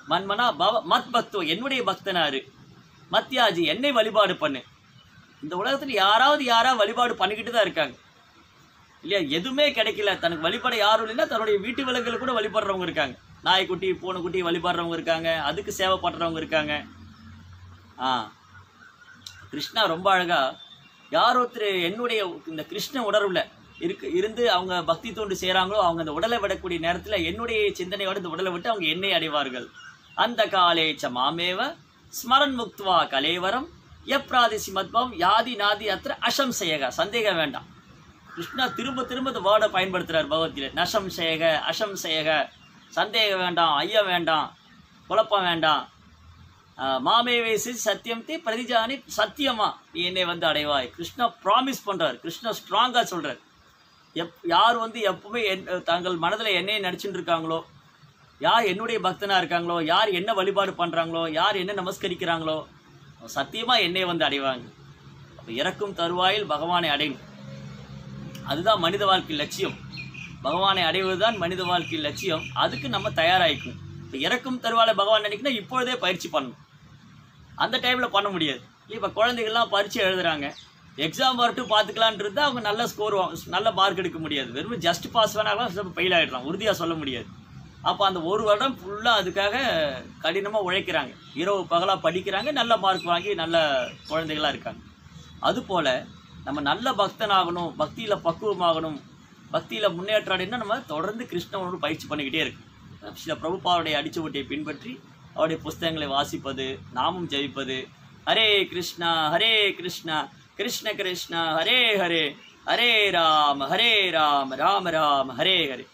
மன்மனா பவ மத் பக்தோ என்னுடைய பக்தனாரு மத்தியாஜி என்னை வழிபாடு பண்ணு இந்த உலகத்தில் யாராவது யாரா வழிபாடு பண்ணிக்கிட்டு தான் இருக்காங்க இல்லையா எதுவுமே கிடைக்கல தனக்கு வழிபட யாரும் இல்லைன்னா தன்னுடைய வீட்டு விலங்குகள் கூட வழிபடுறவங்க இருக்காங்க நாய்க்குட்டி பூனைக்குட்டி வழிபடுறவங்க இருக்காங்க அதுக்கு சேவை பண்ணுறவங்க இருக்காங்க ஆ கிருஷ்ணா ரொம்ப அழகா யார் ஒருத்தர் என்னுடைய இந்த கிருஷ்ண உணர்வுல இருக்கு இருந்து அவங்க பக்தி தொண்டு செய்கிறாங்களோ அவங்க அந்த உடலை விடக்கூடிய நேரத்தில் என்னுடைய சிந்தனையோட இந்த உடலை விட்டு அவங்க என்னை அடைவார்கள் அந்த காலே ச மாமேவ ஸ்மரன் முக்துவா கலேவரம் எப்ராதிசி மத்வம் யாதி நாதி அத்திர அசம்சயக சந்தேகம் வேண்டாம் கிருஷ்ணா திரும்ப திரும்ப இந்த வேர்டை பயன்படுத்துறார் பகவத்கீதை நசம்சயக அசம்சயக சந்தேகம் வேண்டாம் ஐயம் வேண்டாம் குழப்பம் வேண்டாம் ஆஹ் மாமேவேசி சத்தியம் தே பிரதிஜானி சத்தியமா நீ என்னை வந்து அடைவாய் கிருஷ்ணா ப்ராமிஸ் பண்றார் கிருஷ்ணா ஸ்ட்ராங்கா சொல்றார் எப் யார் வந்து எப்பவுமே என் தங்கள் மனதில் என்னையை நடிச்சுட்டு இருக்காங்களோ யார் என்னுடைய பக்தனா இருக்காங்களோ யார் என்ன வழிபாடு பண்றாங்களோ யார் என்ன நமஸ்கரிக்கிறாங்களோ சத்தியமா என்னை வந்து அடைவாங்க அப்ப இறக்கும் தருவாயில் பகவானை அடையும் அதுதான் மனித வாழ்க்கை லட்சியம் பகவானை அடைவதுதான் மனித வாழ்க்கை லட்சியம் அதுக்கு நம்ம தயாராகிக்கணும் இப்போ இறக்கும் தருவாயில் பகவான் நினைக்கணும் இப்பொழுதே பயிற்சி பண்ணணும் அந்த டைமில் பண்ண முடியாது இப்போ குழந்தைகள்லாம் பரீட்சை எழுதுறாங்க எக்ஸாம் வரட்டும் பார்த்துக்கலான்ட்டு இருந்தால் அவங்க நல்ல ஸ்கோர் நல்ல மார்க் எடுக்க முடியாது வெறும் ஜஸ்ட் பாஸ் வேணாலும் ஃபெயில் ஆகிடலாம் உறுதியாக சொல்ல முடியாது அப்போ அந்த ஒரு வருடம் ஃபுல்லாக அதுக்காக கடினமாக உழைக்கிறாங்க இரவு பகலாக படிக்கிறாங்க நல்ல மார்க் வாங்கி நல்ல குழந்தைகளாக இருக்காங்க அதுபோல் நம்ம நல்ல பக்தனாகணும் பக்தியில் பக்குவமாகணும் பக்தியில் முன்னேற்றம் அடையணும்னா நம்ம தொடர்ந்து கிருஷ்ண உணர்வு பயிற்சி பண்ணிக்கிட்டே இருக்கு சில பிரபுபாவுடைய அடிச்சுவட்டியை பின்பற்றி அவருடைய புஸ்தகங்களை வாசிப்பது நாமம் ஜெயிப்பது ஹரே கிருஷ்ணா ஹரே கிருஷ்ணா கிருஷ்ண கிருஷ்ணா ஹரே ஹரே ஹரே ராம ஹரே ராம ராம ராம ஹரே ஹரே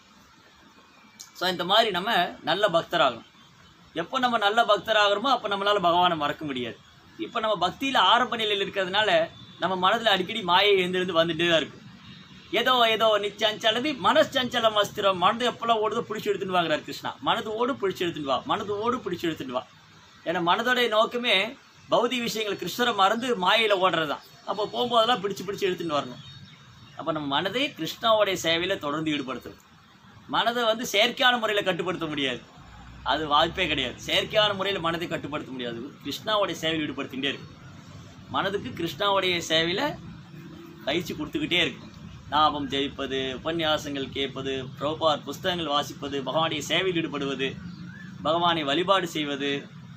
ஸோ இந்த மாதிரி நம்ம நல்ல பக்தராகணும் எப்போ நம்ம நல்ல பக்தராகிறோமோ அப்போ நம்மளால் பகவானை மறக்க முடியாது இப்போ நம்ம பக்தியில் ஆரம்ப நிலையில் இருக்கிறதுனால நம்ம மனதில் அடிக்கடி மாயை எழுந்திருந்து வந்துட்டே தான் இருக்கும் ஏதோ ஏதோ நிச்சஞ்சலது மனசஞ்சலம் அஸ்திரம் மனது எப்பெல்லாம் ஓடுதோ பிடிச்சி எடுத்துன்னு வாங்குறாரு கிருஷ்ணா மனது ஓடு பிடிச்சி எடுத்துன்னு வா மனது ஓடு பிடிச்சி எடுத்துன்னு வா ஏன்னா மனதோடைய நோக்கமே பௌதிக விஷயங்கள் கிருஷ்ணரை மறந்து மாயையில் ஓடுறது தான் அப்போ போகும்போதெல்லாம் பிடிச்சி பிடிச்சி எடுத்துன்னு வரணும் அப்போ நம்ம மனதை கிருஷ்ணாவுடைய சேவையில் தொடர்ந்து ஈடுபடுத்தணும் மனதை வந்து செயற்கையான முறையில் கட்டுப்படுத்த முடியாது அது வாய்ப்பே கிடையாது செயற்கையான முறையில் மனதை கட்டுப்படுத்த முடியாது கிருஷ்ணாவுடைய சேவையில் ஈடுபடுத்திகிட்டே இருக்கு மனதுக்கு கிருஷ்ணாவுடைய சேவையில் பயிற்சி கொடுத்துக்கிட்டே இருக்கும் லாபம் ஜெயிப்பது உபன்யாசங்கள் கேட்பது பிரபார் புஸ்தகங்கள் வாசிப்பது பகவானுடைய சேவையில் ஈடுபடுவது பகவானை வழிபாடு செய்வது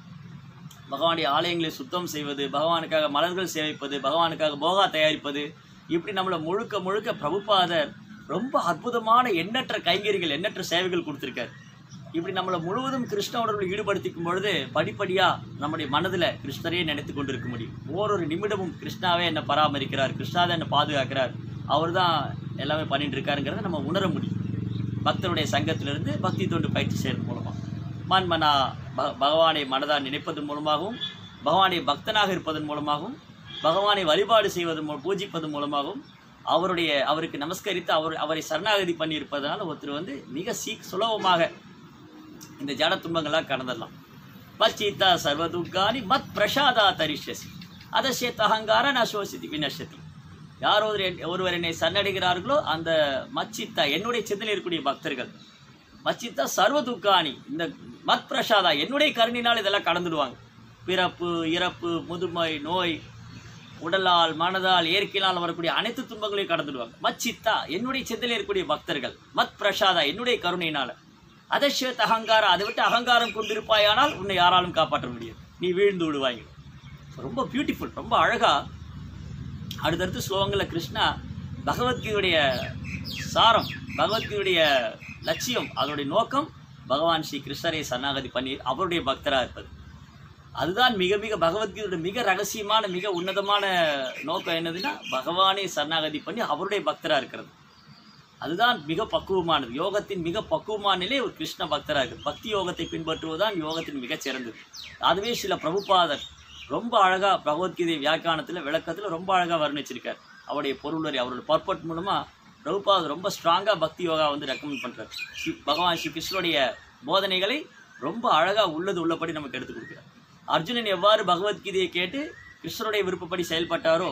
பகவானுடைய ஆலயங்களை சுத்தம் செய்வது பகவானுக்காக மலர்கள் சேவிப்பது பகவானுக்காக போகா தயாரிப்பது இப்படி நம்மளை முழுக்க முழுக்க பிரபுபாதர் ரொம்ப அற்புதமான எண்ணற்ற கைங்கரிகள் எண்ணற்ற சேவைகள் கொடுத்துருக்காரு இப்படி நம்மளை முழுவதும் கிருஷ்ண உணர்வில் ஈடுபடுத்திக்கும் பொழுது படிப்படியாக நம்முடைய மனதில் கிருஷ்ணரையே நினைத்து கொண்டிருக்க முடியும் ஓரொரு நிமிடமும் கிருஷ்ணாவே என்னை பராமரிக்கிறார் கிருஷ்ணா தான் என்னை பாதுகாக்கிறார் அவர் தான் எல்லாமே பண்ணிட்டு இருக்காருங்கிறத நம்ம உணர முடியும் பக்தருடைய சங்கத்திலிருந்து பக்தி தொண்டு பயிற்சி செய்கிறது மூலமாக மன்மனா ப பகவானை மனதால் நினைப்பதன் மூலமாகவும் பகவானை பக்தனாக இருப்பதன் மூலமாகவும் பகவானை வழிபாடு செய்வதன் மூலம் பூஜிப்பதன் மூலமாகவும் அவருடைய அவருக்கு நமஸ்கரித்து அவர் அவரை சரணாகதி பண்ணி இருப்பதனால ஒருத்தர் வந்து மிக சீ சுலபமாக இந்த ஜட துன்பங்களாக கடந்துடலாம் பச்சித்தா சர்வதுக்கானி மத் பிரசாதா தரிஷ்யசி அதசேத் அகங்கார நசோசிதி வினஷதி யார் ஒரு ஒருவர் என்னை சரணடைகிறார்களோ அந்த மச்சித்தா என்னுடைய சிந்தனையில் இருக்கக்கூடிய பக்தர்கள் மச்சித்தா சர்வ துக்கானி இந்த மத் பிரசாதா என்னுடைய கருணினால் இதெல்லாம் கடந்துடுவாங்க பிறப்பு இறப்பு முதுமை நோய் உடலால் மனதால் இயற்கையினால் வரக்கூடிய அனைத்து துன்பங்களையும் கடந்துடுவாங்க மச்சித்தா என்னுடைய சிந்தனையில் இருக்கக்கூடிய பக்தர்கள் மத் பிரசாதா என்னுடைய கருணையினால அதஷ்யத் அகங்காரம் அதை விட்டு அகங்காரம் கொண்டிருப்பாயானால் உன்னை யாராலும் காப்பாற்ற முடியாது நீ வீழ்ந்து விடுவாங்க ரொம்ப பியூட்டிஃபுல் ரொம்ப அழகா அடுத்தடுத்து ஸ்லோகங்களில் கிருஷ்ணா பகவத்கீதையுடைய சாரம் பகவத்கீதையுடைய லட்சியம் அதனுடைய நோக்கம் பகவான் ஸ்ரீ கிருஷ்ணரை சரணாகதி பண்ணி அவருடைய பக்தராக இருப்பது அதுதான் மிக மிக பகவத்கீதையோட மிக ரகசியமான மிக உன்னதமான நோக்கம் என்னதுன்னா பகவானை சரணாகதி பண்ணி அவருடைய பக்தராக இருக்கிறது அதுதான் மிக பக்குவமானது யோகத்தின் மிக பக்குவமான நிலை ஒரு கிருஷ்ண பக்தராக இருக்குது பக்தி யோகத்தை பின்பற்றுவதுதான் யோகத்தின் மிகச் சிறந்தது அதுவே சில பிரபுபாதர் ரொம்ப அழகாக பகவத்கீதை வியாக்கியானத்தில் விளக்கத்தில் ரொம்ப அழகாக வர்ணிச்சிருக்கார் அவருடைய பொருளுரை அவருடைய பர்பட் மூலமாக பிரபுபாதர் ரொம்ப ஸ்ட்ராங்காக பக்தி யோகா வந்து ரெக்கமெண்ட் பண்ணுறார் ஸ்ரீ பகவான் ஸ்ரீ கிருஷ்ணனுடைய போதனைகளை ரொம்ப அழகாக உள்ளது உள்ளபடி நமக்கு எடுத்து கொடுக்கிறார் அர்ஜுனன் எவ்வாறு பகவத்கீதையை கேட்டு கிருஷ்ணருடைய விருப்பப்படி செயல்பட்டாரோ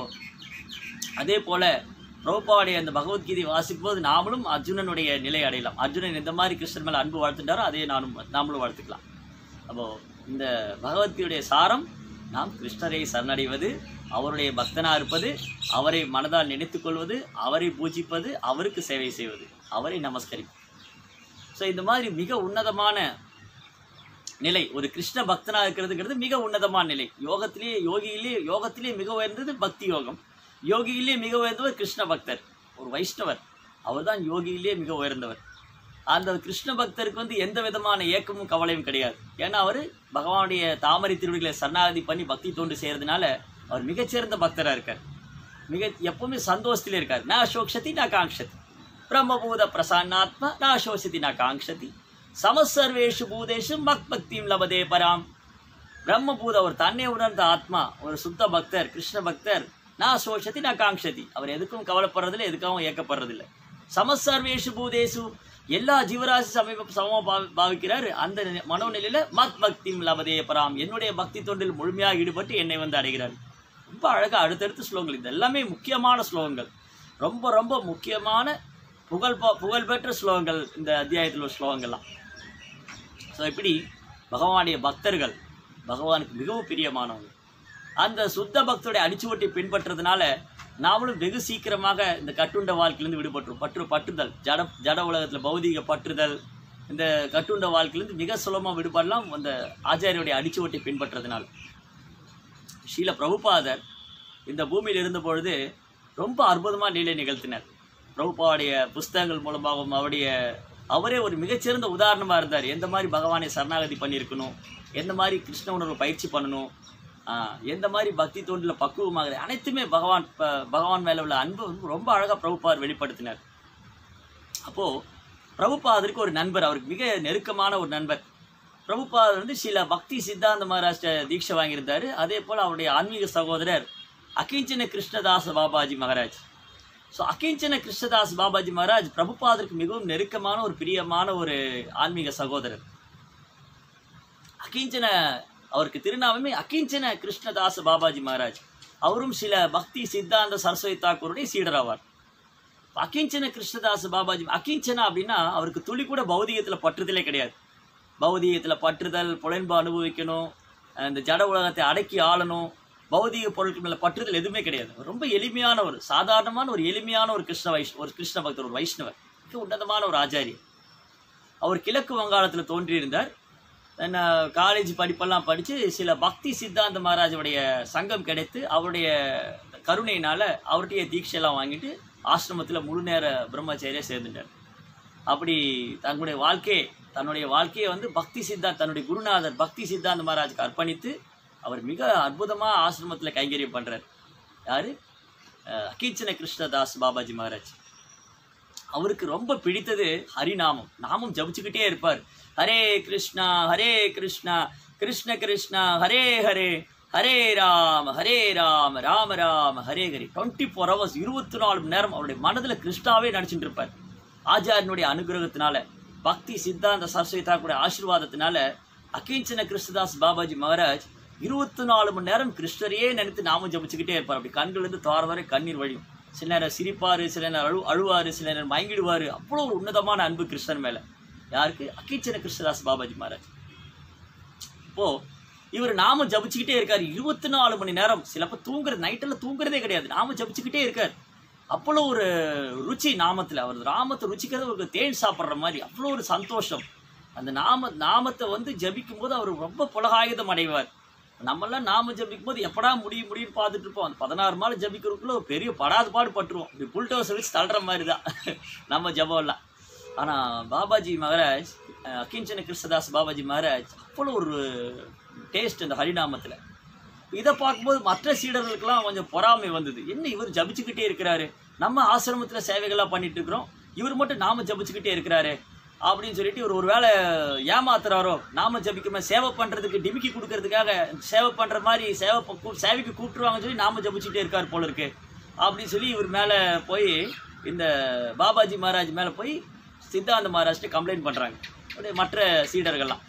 அதே போல பிரபுபாவுடைய அந்த பகவத்கீதை வாசிக்கும்போது நாமளும் அர்ஜுனனுடைய நிலை அடையலாம் அர்ஜுனன் எந்த மாதிரி கிருஷ்ணன் மேலே அன்பு வாழ்த்துட்டாரோ அதே நானும் நாமளும் வாழ்த்துக்கலாம் அப்போ இந்த பகவத்கீதையுடைய சாரம் நாம் கிருஷ்ணரை சரணடைவது அவருடைய பக்தனா இருப்பது அவரை மனதால் நினைத்துக் கொள்வது அவரை பூஜிப்பது அவருக்கு சேவை செய்வது அவரை நமஸ்கரிப்பது ஸோ இந்த மாதிரி மிக உன்னதமான நிலை ஒரு கிருஷ்ண பக்தனா இருக்கிறதுங்கிறது மிக உன்னதமான நிலை யோகத்திலேயே யோகியிலே யோகத்திலே மிக உயர்ந்தது பக்தி யோகம் யோகியிலே மிக உயர்ந்தவர் கிருஷ்ண பக்தர் ஒரு வைஷ்ணவர் அவர்தான் யோகியிலே மிக உயர்ந்தவர் அந்த கிருஷ்ண பக்தருக்கு வந்து எந்த விதமான ஏக்கமும் கவலையும் கிடையாது ஏன்னா அவர் பகவானுடைய தாமரை திருவிகளை சரணாகதி பண்ணி பக்தி தோண்டு செய்யறதுனால அவர் மிகச்சிறந்த பக்தராக இருக்கார் மிக எப்பவுமே சந்தோஷத்திலே இருக்கார் நா சோக்ஷதி நா காங்ஷதி பிரம்மபூத பிரசன்னாத்மா நா சோஷதி நா காங்ஷதி சமசர்வேஷு பூதேஷு மக் பக்தியும் லபதே பராம் பிரம்மபூத ஒரு தன்னை உணர்ந்த ஆத்மா ஒரு சுத்த பக்தர் கிருஷ்ண பக்தர் நான் சோஷதி நான் காங்ஷதி அவர் எதுக்கும் கவலைப்படுறதில்லை எதுக்காகவும் ஏக்கப்படுறதில்லை சமசர்வேஷு பூதேஷு எல்லா ஜீவராசி சமீப சமமாக பாவி பாவிக்கிறார் அந்த நி- மனோநிலையில மத் பக்தி லபதே பராம் என்னுடைய பக்தி தொண்டில் முழுமையாக ஈடுபட்டு என்னை வந்து அடைகிறார் ரொம்ப அழகா அடுத்தடுத்த ஸ்லோகங்கள் இது எல்லாமே முக்கியமான ஸ்லோகங்கள் ரொம்ப ரொம்ப முக்கியமான புகழ் ப- புகழ்பெற்ற ஸ்லோகங்கள் இந்த அத்தியாயத்தில் உள்ள ஸ்லோகங்கள்லாம் ஸோ இப்படி பகவானுடைய பக்தர்கள் பகவானுக்கு மிகவும் பிரியமானவங்க அந்த சுத்த பக்தருடைய அடிச்சுவட்டை பின்பற்றதுனால நாமளும் வெகு சீக்கிரமாக இந்த கட்டுண்ட வாழ்க்கையிலேருந்து விடுபட்டுரும் பற்று பற்றுதல் ஜட ஜட உலகத்தில் பௌதீக பற்றுதல் இந்த கட்டுண்ட வாழ்க்கையிலேருந்து மிக சுலபமாக விடுபடலாம் அந்த ஆச்சாரியுடைய அடிச்சுவட்டை பின்பற்றதுனால ஸ்ரீல பிரபுபாதர் இந்த பூமியில் இருந்த பொழுது ரொம்ப அற்புதமாக லீலை நிகழ்த்தினார் பிரபுபாவுடைய புஸ்தகங்கள் மூலமாகவும் அவருடைய அவரே ஒரு மிகச்சிறந்த உதாரணமாக இருந்தார் எந்த மாதிரி பகவானை சரணாகதி பண்ணியிருக்கணும் எந்த மாதிரி கிருஷ்ண உணர்வு பயிற்சி பண்ணணும் ஆஹ், எந்த மாதிரி பக்தி தோண்டில் பக்குவமாகுது அனைத்துமே பகவான் ப- பகவான் மேலே உள்ள அன்பு வந்து ரொம்ப அழகாக பிரபுபாதர் வெளிப்படுத்தினார் அப்போது பிரபுபாதருக்கு ஒரு நண்பர் அவருக்கு மிக நெருக்கமான ஒரு நண்பர் பிரபுபாதர் வந்து சில பக்தி சித்தாந்த மகாராஷ்டிர தீட்சை வாங்கியிருந்தாரு அதே போல் அவருடைய ஆன்மீக சகோதரர் அகிஞ்சன கிருஷ்ணதாச பாபாஜி மகாராஜ் ஸோ அகிஞ்சன கிருஷ்ணதாஸ் பாபாஜி மகாராஜ் பிரபுபாதருக்கு மிகவும் நெருக்கமான ஒரு பிரியமான ஒரு ஆன்மீக சகோதரர் அகிஞ்சன அவருக்கு திருநாமமே அகிஞ்சன கிருஷ்ணதாச பாபாஜி மகாராஜ் அவரும் சில பக்தி சித்தாந்த சரஸ்வதி தாக்கூருடைய சீடர் ஆவார் அகிஞ்சன கிருஷ்ணதாஸ் பாபாஜி அகிஞ்சனா அப்படின்னா அவருக்கு துளி கூட பௌதிகத்தில் பற்றுதலே கிடையாது பௌதிகத்தில் பற்றுதல் புலன்பு அனுபவிக்கணும் அஹ் இந்த ஜட உலகத்தை அடக்கி ஆளணும் பௌதிக பொருட்கள் மேலே பற்றுதல் எதுவுமே கிடையாது அவர் ரொம்ப எளிமையான ஒரு சாதாரணமான ஒரு எளிமையான ஒரு கிருஷ்ண வைஷ் ஒரு கிருஷ்ண பக்தர் ஒரு வைஷ்ணவர் மிக உன்னதமான ஒரு ஆச்சாரியர் அவர் கிழக்கு வங்காளத்தில் தோன்றியிருந்தார் என்ன காலேஜ் படிப்பெல்லாம் படித்து சில பக்தி சித்தாந்த மகாராஜுடைய சங்கம் கிடைத்து அவருடைய கருணையினால் அவர்கிட்டயே தீட்சையெல்லாம் வாங்கிட்டு ஆசிரமத்தில் முழு நேர பிரம்மச்சாரியாக சேர்ந்துட்டார் அப்படி தன்னுடைய வாழ்க்கையை தன்னுடைய வாழ்க்கையை வந்து பக்தி சித்தாந்த் தன்னுடைய குருநாதர் பக்தி சித்தாந்த மகாராஜுக்கு அர்ப்பணித்து அவர் மிக அற்புதமாக ஆசிரமத்தில் கைங்கரியம் பண்ணுறார் யார் அகீச்சன கிருஷ்ணதாஸ் பாபாஜி மகாராஜ் அவருக்கு ரொம்ப பிடித்தது ஹரிநாமம் நாமம் ஜபிச்சுக்கிட்டே இருப்பார் Hare Krishna Hare Krishna Krishna Krishna Hare Hare Hare Ram Hare Ram Rama Ram Hare Hari twenty four hours இருபத்தி நாலு மணி நேரம் அவருடைய மனதில் கிருஷ்ணாவே நடிச்சுட்டு இருப்பார் ஆச்சாரியனுடைய அனுகிரகத்தினால பக்தி சித்தாந்த சரஸ்வதி தாக்குடைய ஆசீர்வாதத்தினால அகிஞ்சன கிருஷ்ணதாஸ் பாபாஜி மகாராஜ் இருபத்தி நாலு மணி நேரம் கிருஷ்ணரையே நினைத்து நாமம் ஜபிச்சுக்கிட்டே இருப்பார் அப்படி கண்களிலிருந்து தோற வரை கண்ணீர் வழியும் சில நேரம் சிரிப்பார் சில நேரம் அழு அழுவார் சில நேரம் மயங்கிடுவார் அவ்வளோ ஒரு உன்னதமான அன்பு கிருஷ்ணன் மேலே யாருக்கு அகிச்சன கிருஷ்ணதாஸ் பாபாஜி மகாராஜ் இப்போ இவர் நாம ஜபிச்சுக்கிட்டே இருக்காரு இருபத்தி நாலு மணி நேரம் சிலப்ப தூங்குறது நைட்டில் தூங்குறதே கிடையாது நாம ஜபிச்சுக்கிட்டே இருக்கார் அவ்வளோ ஒரு ருச்சி நாமத்தில் அவர் நாமத்தை ருச்சிக்கிறது ஒரு தேன் சாப்பிட்ற மாதிரி அவ்வளோ ஒரு சந்தோஷம் அந்த நாம நாமத்தை வந்து ஜபிக்கும் போது அவர் ரொம்ப புலகாயுதம் அடைவார் நம்மெல்லாம் நாம ஜபிக்கும் போது எப்படா முடியும் முடியும்னு பார்த்துட்டு இருப்போம் அந்த பதினாறு மாலை ஜபிக்கிறதுக்குள்ள ஒரு பெரிய படாது பாடு பட்டுருவோம் இப்படி புல்டோஸை வச்சு தள்ளுற மாதிரி தான் நம்ம ஜபம்லாம் ஆனால் பாபாஜி மகாராஜ் அஹ், அகிஞ்சன கிருஷ்ணதாஸ் பாபாஜி மகாராஜ் அவ்வளோ ஒரு டேஸ்ட் அந்த ஹரிநாமத்தில் இதை பார்க்கும்போது மற்ற சீடர்களுக்கெல்லாம் கொஞ்சம் பொறாமை வந்தது என்ன இவர் ஜபிச்சுக்கிட்டே இருக்கிறாரு நம்ம ஆசிரமத்தில் சேவைகள்லாம் பண்ணிட்டு இருக்கிறோம் இவர் மட்டும் நாம ஜபிச்சுக்கிட்டே இருக்கிறாரு அப்படின்னு சொல்லிட்டு இவர் ஒரு வேளை ஏமாத்துறாரோ நாம ஜபிக்காம சேவை பண்ணுறதுக்கு டிமிக்கி கொடுக்கறதுக்காக சேவை பண்ணுற மாதிரி சேவை ப- கூ- சேவைக்கு கூப்பிட்டுருவாங்கன்னு சொல்லி நாம ஜபிச்சுக்கிட்டே இருக்கார் போல இருக்கு அப்படின்னு சொல்லி இவர் மேலே போய் இந்த பாபாஜி மகாராஜ் மேலே போய் சித்தாந்த மகாராஜ்கிட்ட கம்ப்ளைண்ட் பண்ணுறாங்க அப்படியே மற்ற சீடர்கள்லாம்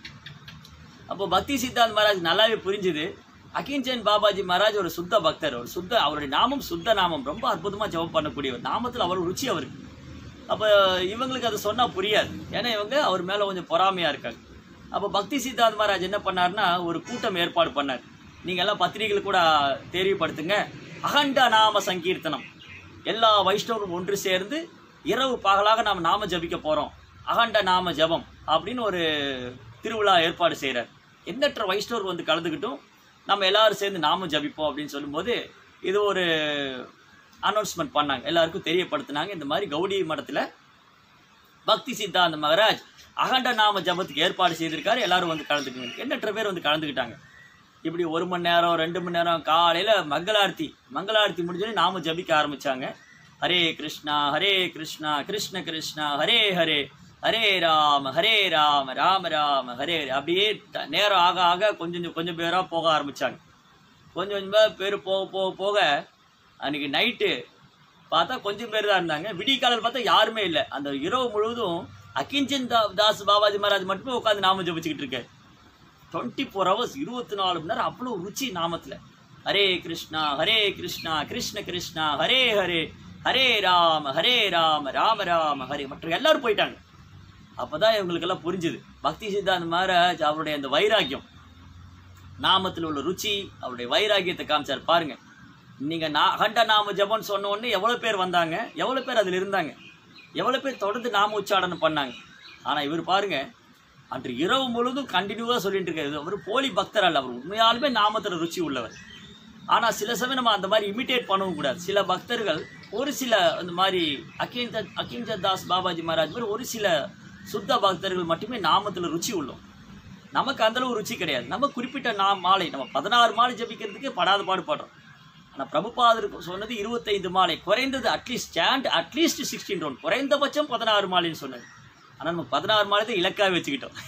அப்போ பக்தி சித்தாந்த் மகாராஜ் நல்லாவே புரிஞ்சுது அகிஞ்சன் பாபாஜி மகாராஜ் ஒரு சுத்த பக்தர் ஒரு சுத்த அவருடைய நாமம் சுத்த நாமம் ரொம்ப அற்புதமாக ஜெபம் பண்ணக்கூடியவர் நாமத்தில் அவர் ருச்சி அவருக்கு அப்போ இவங்களுக்கு அதை சொன்னால் புரியாது ஏன்னா இவங்க அவர் மேலே கொஞ்சம் பொறாமையாக இருக்காங்க அப்போ பக்தி சித்தார்த் மகாராஜ் என்ன பண்ணாருன்னா ஒரு கூட்டம் ஏற்பாடு பண்ணார் நீங்க எல்லாம் பத்திரிகைகள் கூட தெரியப்படுத்துங்க அகண்ட நாம சங்கீர்த்தனம் எல்லா வைஷ்ணவரும் ஒன்று சேர்ந்து இரவு பகலாக நாம் நாம ஜபிக்க போறோம் அகண்ட நாம ஜபம் அப்படின்னு ஒரு திருவிழா ஏற்பாடு செய்கிறார் எண்ணற்ற வைஷ்ணவர் வந்து கலந்துக்கிட்டும் நம்ம எல்லாரும் சேர்ந்து நாம ஜபிப்போம் அப்படின்னு சொல்லும்போது இது ஒரு அனௌன்ஸ்மெண்ட் பண்ணாங்க எல்லாருக்கும் தெரியப்படுத்தினாங்க இந்த மாதிரி கௌடி மடத்தில் பக்தி சித்தாந்த மகராஜ் அகண்ட நாம ஜபத்துக்கு ஏற்பாடு செய்திருக்காரு எல்லாரும் வந்து கலந்துக்கணும் எண்ணற்ற பேர் வந்து கலந்துக்கிட்டாங்க இப்படி ஒரு மணி நேரம் ரெண்டு மணி நேரம் காலையில் மங்களார்த்தி மங்களார்த்தி முடிஞ்சோடனே நாம ஜபிக்க ஆரம்பிச்சாங்க ஹரே கிருஷ்ணா ஹரே கிருஷ்ணா கிருஷ்ண கிருஷ்ணா ஹரே ஹரே ஹரே ராம ஹரே ராம ராம ராம ஹரே ஹரே அப்படியே ட- நேரம் ஆக ஆக கொஞ்சம் கொஞ்சம் பேராக போக ஆரம்பிச்சாங்க கொஞ்சம் கொஞ்சமாக பேர் போக போக போக அன்னைக்கு நைட்டு பார்த்தா கொஞ்சம் பேர் தான் இருந்தாங்க விடிகாலையில் பார்த்தா யாருமே இல்லை அந்த இரவு முழுவதும் அகிஞ்சன் தா தாஸ் பாபாஜி மகாராஜ் மட்டுமே உட்காந்து நாம ஜபிச்சுக்கிட்டு இருக்காரு டுவெண்ட்டி ஃபோர் ஹவர்ஸ் இருபத்தி நாலு மணி நேரம் அவ்வளோ ருச்சி நாமத்தில் ஹரே கிருஷ்ணா ஹரே கிருஷ்ணா கிருஷ்ண கிருஷ்ணா ஹரே ஹரே ஹரே ராம ஹரே ராம ராம ராம ஹரே மற்ற எல்லாரும் போயிட்டாங்க அப்பதான் இவங்களுக்கெல்லாம் புரிஞ்சுது பக்தி சித்தாந்த மகாராஜ் அவருடைய அந்த வைராக்கியம் நாமத்தில் உள்ள ருச்சி அவருடைய வைராக்கியத்தை காமிச்சார் பாருங்க நீங்க நா அகண்ட நாம ஜபம்னு சொன்ன உடனே எவ்வளவு பேர் வந்தாங்க எவ்வளவு பேர் அதில் இருந்தாங்க எவ்வளவு பேர் தொடர்ந்து நாம உச்சாடனம் பண்ணாங்க ஆனா இவர் பாருங்க அன்று இரவு முழுவதும் கண்டினியூவாக சொல்லிட்டு இருக்காரு அவர் போலி பக்தர் அல்ல அவர் உண்மையாலுமே நாமத்தில் ருச்சி உள்ளவர் ஆனா சில சமயம் நம்ம அந்த மாதிரி இமிட்டேட் பண்ணவும் கூடாது சில பக்தர்கள் ஒரு சில அந்த மாதிரி அகிந்த அகிஞ்ச தாஸ் பாபாஜி மகாராஜ் மாதிரி ஒரு சில சுத்த பக்தர்கள் மட்டுமே நாமத்தில் ருச்சி உள்ளோம் நமக்கு அந்த அளவு ருச்சி கிடையாது நம்ம குறிப்பிட்ட நா மாலை நம்ம பதினாறு மாலை ஜபிக்கிறதுக்கு படாத பாடுபடுறோம் ஆனால் பிரபுபாதருக்கு சொன்னது இருபத்தைந்து மாலை குறைந்தது at least stand at least sixteen round குறைந்தபட்சம் பதினாறு மாலைன்னு சொன்னது ஆனால் நம்ம பதினாறு மாலை தான் இலக்காக வச்சுக்கிட்டோம்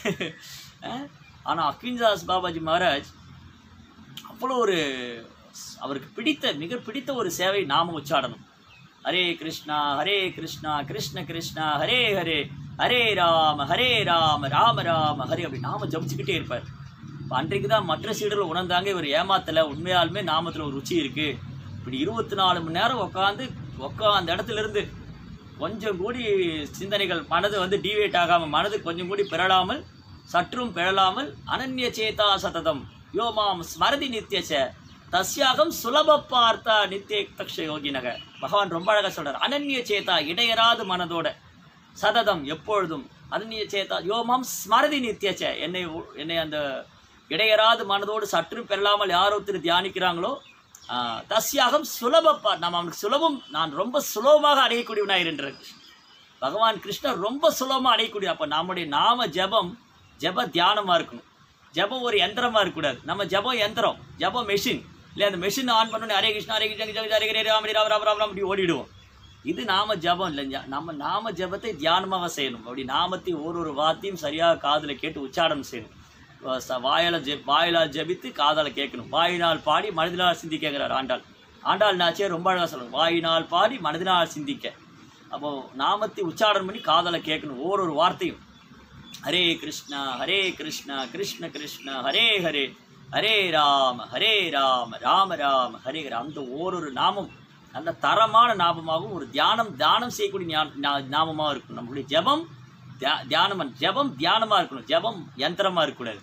ஆனால் அக்கின்தாஸ் பாபாஜி மகாராஜ் அவ்வளோ ஒரு அவருக்கு பிடித்த மிக பிடித்த ஒரு சேவை நாம உச்சாடனம் ஹரே கிருஷ்ணா ஹரே கிருஷ்ணா கிருஷ்ண கிருஷ்ணா ஹரே ஹரே ஹரே ராம ஹரே ராம ராம ராம ஹரே அப்படி நாம ஜபிச்சுக்கிட்டே இருப்பார் இப்போ அன்றைக்கு தான் மற்ற சீடர்கள் உணர்ந்தாங்க இவர் ஏமாத்தல உண்மையாலுமே நாமத்தில் ஒரு ருச்சி இருக்கு இப்படி இருபத்தி நாலு மணி நேரம் உட்காந்து உட்கா அந்த இடத்துல இருந்து கொஞ்சம் கூடி சிந்தனைகள் மனது வந்து டிவேட் ஆகாமல் மனது கொஞ்சம் கூடி பிறழாமல் சற்றும் பிறழாமல் அனன்ய சேதா சததம் யோமாம் ஸ்மரதி நித்யச தஸ்யாகம் சுலப பார்த்தா நித்திய தக்ஷ யோகினக பகவான் ரொம்ப அழகா சொல்றார் அனன்ய சேதா இடையராது மனதோட சததம் எப்பொழுதும் அனன்ய சேதா யோமாம் ஸ்மரதி நித்யச்ச என்னை உ- என்னை அந்த இடையராது மனதோடு சற்றும் பெறலாமல் யார் ஒருத்தர் தியானிக்கிறாங்களோ ஆஹ், தஸ்யாகம் சுலபப்பா நாம் அவனுக்கு சுலபம் நான் ரொம்ப சுலபமாக அடையக்கூடியவனாக இருக்கின்றேன் பகவான் கிருஷ்ணர் ரொம்ப சுலபமாக அடையக்கூடிய அப்போ நம்முடைய நாம ஜெபம் ஜெப தியானமாக இருக்கணும் ஜெபம் ஒரு யந்திரமாக இருக்கக்கூடாது நம்ம ஜெபம் யந்திரம் ஜெபம் மெஷின் இல்லை அந்த மெஷின் ஆன் பண்ணோன்னே ஹரே கிருஷ்ணா ஹரே கிருஷ்ணா கிருஷ்ணா ஹரே ஹரே ராம ஹரே ராம ராம ராம ராம அப்படி ஓடிடுவோம் இது நாம ஜெபம் இல்லை ஞா- நம்ம நாம ஜெபத்தை தியானமாக செய்யணும் அப்படி நாமத்தை ஒரு ஒரு வார்த்தையும் சரியாக காதில் கேட்டு உச்சாரணம் செய்யணும் வ- ச- வாயால ஜெ வாயிலால் ஜெபித்து காதால கேட்கணும் வாயினால் பாடி மனதினால் சிந்திக்கிறார் ஆண்டாள் ஆண்டாள் நாச்சியார் ரொம்ப அழகாக சொல்லணும் வாயினால் பாடி மனதினால் சிந்திக்க அப்போ நாமத்தை உச்சாரணம் பண்ணி காதால கேட்கணும் ஓரொரு வார்த்தையும் ஹரே கிருஷ்ணா ஹரே கிருஷ்ணா கிருஷ்ண கிருஷ்ணா ஹரே ஹரே ஹரே ராம ஹரே ராம ராம ராம ஹரே ஹரே அந்த ஓரொரு நாமம் நல்ல தரமான நாமமாகவும் ஒரு தியானம் தியானம் செய்யக்கூடிய ஞா- நா- நாமமாக இருக்கும் நம்மளுடைய ஜெபம் தியா- தியானம் ஜெபம் தியானமாக இருக்கணும் ஜெபம் யந்திரமாக இருக்கக்கூடாது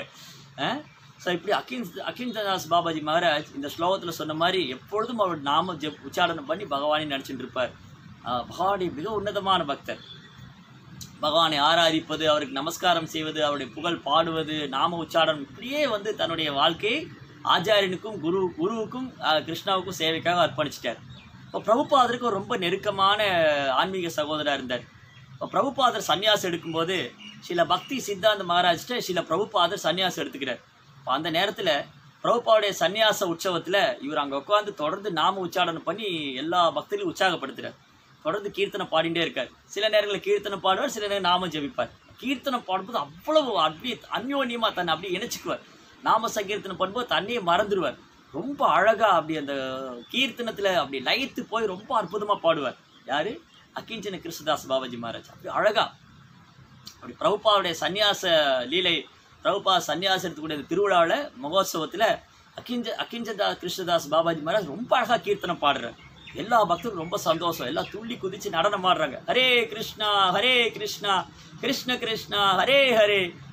ஸோ இப்படி அகின் அகின்தாஸ் பாபாஜி மகாராஜ் இந்த ஸ்லோகத்தில் சொன்ன மாதிரி எப்பொழுதும் அவர் நாம ஜெப் உச்சாரணம் பண்ணி பகவானை நினச்சிட்டு இருப்பார் ஆஹ் பகவானுடைய மிக உன்னதமான பக்தர் பகவானை ஆராதிப்பது அவருக்கு நமஸ்காரம் செய்வது அவருடைய புகழ் பாடுவது நாம உச்சாரணம் இப்படியே வந்து தன்னுடைய வாழ்க்கையை ஆச்சாரியனுக்கும் குரு குருவுக்கும் ஆஹ், கிருஷ்ணாவுக்கும் சேவைக்காக அர்ப்பணிச்சிட்டார் இப்போ பிரபுபாதருக்கு ஒரு ரொம்ப நெருக்கமான ஆன்மீக சகோதரா இருந்தார் இப்போ பிரபுபாதர் சன்னியாசம் எடுக்கும்போது சில பக்தி சித்தாந்த மகாராஜ்கிட்ட சில பிரபுபாதர் சன்னியாசம் எடுத்துக்கிறார் இப்போ அந்த நேரத்தில் பிரபுபாவுடைய சன்னியாச உற்சவத்தில் இவர் அங்கே உட்காந்து தொடர்ந்து நாம உச்சாரணம் பண்ணி எல்லா பக்தர்களையும் உற்சாகப்படுத்துறார் தொடர்ந்து கீர்த்தனை பாடிட்டே இருக்கார் சில நேரங்களில் கீர்த்தனை பாடுவார் சில நேரம் நாம ஜெபிப்பார் கீர்த்தனை பாடும்போது அவ்வளவு அப்படியே அந்யோன்யமா தன்னை அப்படியே இணைச்சிக்குவார் நாம சங்கீர்த்தனை பண்ணும்போது தன்னையே மறந்துடுவார் ரொம்ப அழகா அப்படி அந்த கீர்த்தனத்துல அப்படி லயத்து போய் ரொம்ப அற்புதமா பாடுவார் யாரு அக்கிஞ்சன கிருஷ்ணதாஸ் பாபாஜி மகாராஜ் அப்படி அழகா அப்படி பிரபுபாவுடைய சன்னியாச லீலை பிரபுபா சன்னியாசம் எடுத்துக்கூடிய திருவிழாவில் மகோத்சவத்தில் அக்கிஞ்ச அக்கிஞ்சதா கிருஷ்ணதாஸ் பாபாஜி மகாராஜ் ரொம்ப அழகா கீர்த்தனம் பாடுறார் எல்லா பக்தரும் ரொம்ப சந்தோஷம் எல்லாம் துள்ளி குதிச்சு நடனம் ஆடுறாங்க ஹரே கிருஷ்ணா ஹரே கிருஷ்ணா கிருஷ்ண கிருஷ்ணா ஹரே ஹரே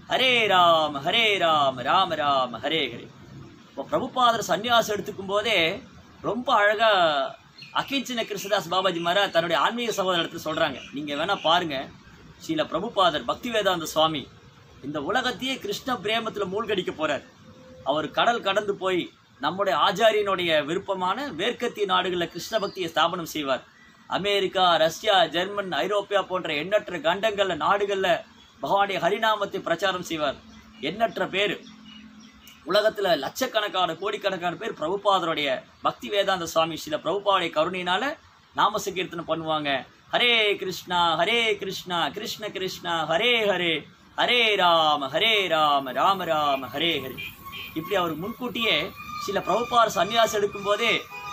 ஹரே ராம ஹரே ராம ராம ராம ஹரே ஹரே இப்போ பிரபுபாதர் சன்னியாசம் எடுத்துக்கும் போதே ரொம்ப அழகா அகிஞ்சின கிருஷ்ணதாஸ் பாபாஜி மாரா தன்னுடைய ஆன்மீக சகோதரத்தில் சொல்றாங்க நீங்க வேணா பாருங்க ஸ்ரீல பிரபுபாதர் பக்தி வேதாந்த சுவாமி இந்த உலகத்தையே கிருஷ்ண பிரேமத்துல மூழ்கடிக்க போறார் அவர் கடல் கடந்து போய் நம்முடைய ஆச்சாரியனுடைய விருப்பமான மேற்கத்திய நாடுகளில் கிருஷ்ண பக்தியை ஸ்தாபனம் செய்வார் அமெரிக்கா ரஷ்யா ஜெர்மன் ஐரோப்பியா போன்ற எண்ணற்ற கண்டங்கள்ல நாடுகள்ல பகவானுடைய ஹரிநாமத்தை பிரச்சாரம் செய்வார் எண்ணற்ற பேர் உலகத்துல லட்சக்கணக்கான கோடிக்கணக்கான பேர் பிரபுபாதருடைய பக்தி வேதாந்த சுவாமி ஸ்ரீல பிரபுபாவுடைய கருணையினால நாம சங்கீர்த்தனம் பண்ணுவாங்க ஹரே கிருஷ்ணா ஹரே கிருஷ்ணா கிருஷ்ண கிருஷ்ணா ஹரே ஹரே ஹரே ராம ஹரே ராம ராம ராம ஹரே ஹரே இப்படி அவர் முன்கூட்டியே சில பிரபுபார் சன்னியாசம் எடுக்கும் போதே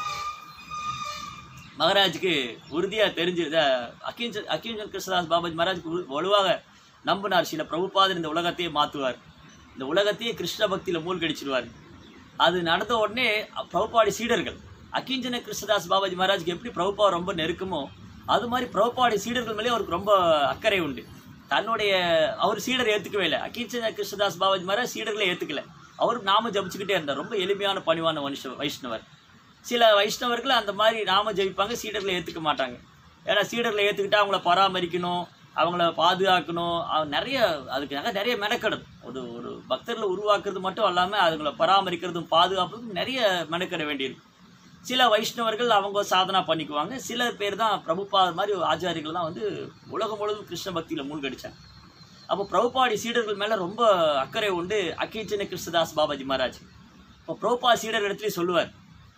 மகாராஜுக்கு உறுதியா தெரிஞ்சு அக்கிஞ்சன் அக்கிஞ்சன் கிருஷ்ணதாஸ் பாபாஜி மகாராஜுக்கு உரு- வலுவாக நம்பினார் சில பிரபுபாதர் இந்த உலகத்தையே மாத்துவார் இந்த உலகத்தையே கிருஷ்ண பக்தியில மூழ்கடிச்சிடுவார் அது நடந்த உடனே அ- பிரபுபாடி சீடர்கள் அக்கிஞ்சன கிருஷ்ணதாஸ் பாபாஜி மகாராஜுக்கு எப்படி பிரபுபா ரொம்ப நெருக்கமோ அது மாதிரி பிரபுபாடி சீடர்கள் மேலே அவருக்கு ரொம்ப அக்கறை உண்டு தன்னுடைய அவர் சீடரை ஏத்துக்கவே இல்லை அக்கிஞ்சன கிருஷ்ணதாஸ் பாபாஜி மகாராஜ் சீடர்களை ஏத்துக்கல அவர் நாம ஜபிச்சுக்கிட்டே இருந்தார் ரொம்ப எளிமையான பணிவான மனுஷ வைஷ்ணவர் சில வைஷ்ணவர்கள் அந்த மாதிரி நாம ஜெபிப்பாங்க சீடர்களை ஏற்றுக்க மாட்டாங்க ஏன்னா சீடர்களை ஏற்றுக்கிட்டா அவங்கள பராமரிக்கணும் அவங்கள பாதுகாக்கணும் அவ- நிறைய அதுக்கு நிறைய நிறைய மெனக்கெடும் ஒரு ஒரு பக்தர்களை உருவாக்குறது மட்டும் இல்லாமல் அதுங்களை பராமரிக்கிறதும் பாதுகாப்புறதும் நிறைய மெனக்கெட வேண்டியிருக்கு சில வைஷ்ணவர்கள் அவங்க சாதனா பண்ணிக்குவாங்க சில பேர் தான் பிரபுபாதர் மாதிரி ஆச்சாரிகள் தான் வந்து உலகம் முழுவதும் கிருஷ்ண பக்தியில் மூழ்கடிச்சாங்க அப்போ பிரபுபாடி சீடர்கள் மேலே ரொம்ப அக்கறை உண்டு அக்கீச்சன கிருஷ்ணதாஸ் பாபாஜி மகாராஜ் இப்போ பிரபுபா சீடர் இடத்துலயே சொல்லுவார்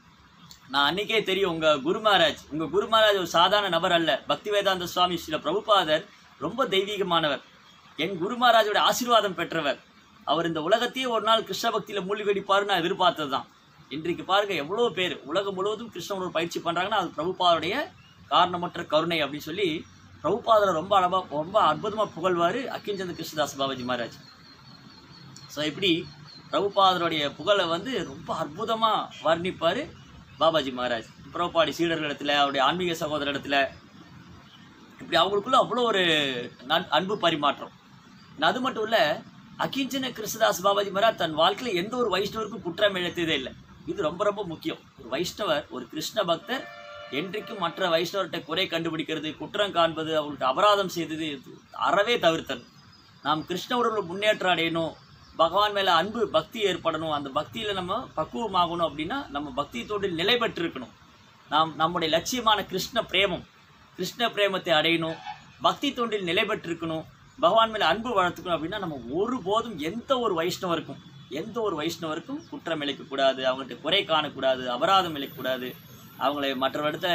நான் அன்னைக்கே தெரியும் உங்க குரு மகாராஜ் உங்க குரு மகாராஜ் ஒரு சாதாரண நபர் அல்ல பக்தி வேதாந்த சுவாமி ஸ்ரீல பிரபுபாதர் ரொம்ப தெய்வீகமானவர் என் குரு மகாராஜோட ஆசீர்வாதம் பெற்றவர் அவர் இந்த உலகத்தையே ஒரு நாள் கிருஷ்ண பக்தியில மூழ்கடிப்பாருன்னு நான் எதிர்பார்த்தது தான் இன்றைக்கு பாருங்க எவ்வளோ பேர் உலகம் முழுவதும் கிருஷ்ண உணர்வு பயிற்சி பண்றாங்கன்னா அது பிரபுபாதருடைய காரணமற்ற கருணை அப்படின்னு சொல்லி பிரபுபாதரை ரொம்ப அழகா ரொம்ப அற்புதமா புகழ்வாரு அக்கிஞ்சந்த கிருஷ்ணதாஸ் பாபாஜி மகாராஜ் ஸோ இப்படி பிரபுபாதருடைய புகழை வந்து ரொம்ப அற்புதமா வர்ணிப்பாரு பாபாஜி மகாராஜ் பிரபுபாடி சீடர்களிடத்துல அவருடைய ஆன்மீக சகோதரிடத்துல இப்படி அவங்களுக்குள்ள அவ்வளோ ஒரு நன்- அன்பு பரிமாற்றம் நான் அது மட்டும் இல்ல அகிஞ்சன கிருஷ்ணதாஸ் பாபாஜி மகாராஜ் தன் வாழ்க்கையில எந்த ஒரு வைஷ்ணவருக்கும் குற்றம் இழைத்ததே இல்லை இது ரொம்ப ரொம்ப முக்கியம் ஒரு வைஷ்ணவர் ஒரு கிருஷ்ண பக்தர் என்றைக்கும் மற்ற வைஷ்ணவர்கிட்ட குறை கண்டுபிடிக்கிறது குற்றம் காண்பது அவங்களுக்கு அபராதம் செய்தது இது அறவே தவிர்த்தல் நாம் கிருஷ்ண உறவில் முன்னேற்றம் அடையணும் பகவான் மேல அன்பு பக்தி ஏற்படணும் அந்த பக்தியில நம்ம பக்குவமாகணும் அப்படின்னா நம்ம பக்தி தோண்டில் நிலை பெற்றிருக்கணும் நாம் நம்முடைய லட்சியமான கிருஷ்ண பிரேமம் கிருஷ்ண பிரேமத்தை அடையணும் பக்தி தொண்டில் நிலை பெற்றிருக்கணும் பகவான் மேல அன்பு வளர்த்துக்கணும் அப்படின்னா நம்ம ஒருபோதும் எந்த ஒரு வைஷ்ணவருக்கும் எந்த ஒரு வைஷ்ணவருக்கும் குற்றம் இழைக்கக்கூடாது அவங்கள்ட்ட குறை காணக்கூடாது அபராதம் இழைக்கக்கூடாது அவங்களை மற்றவரிடத்த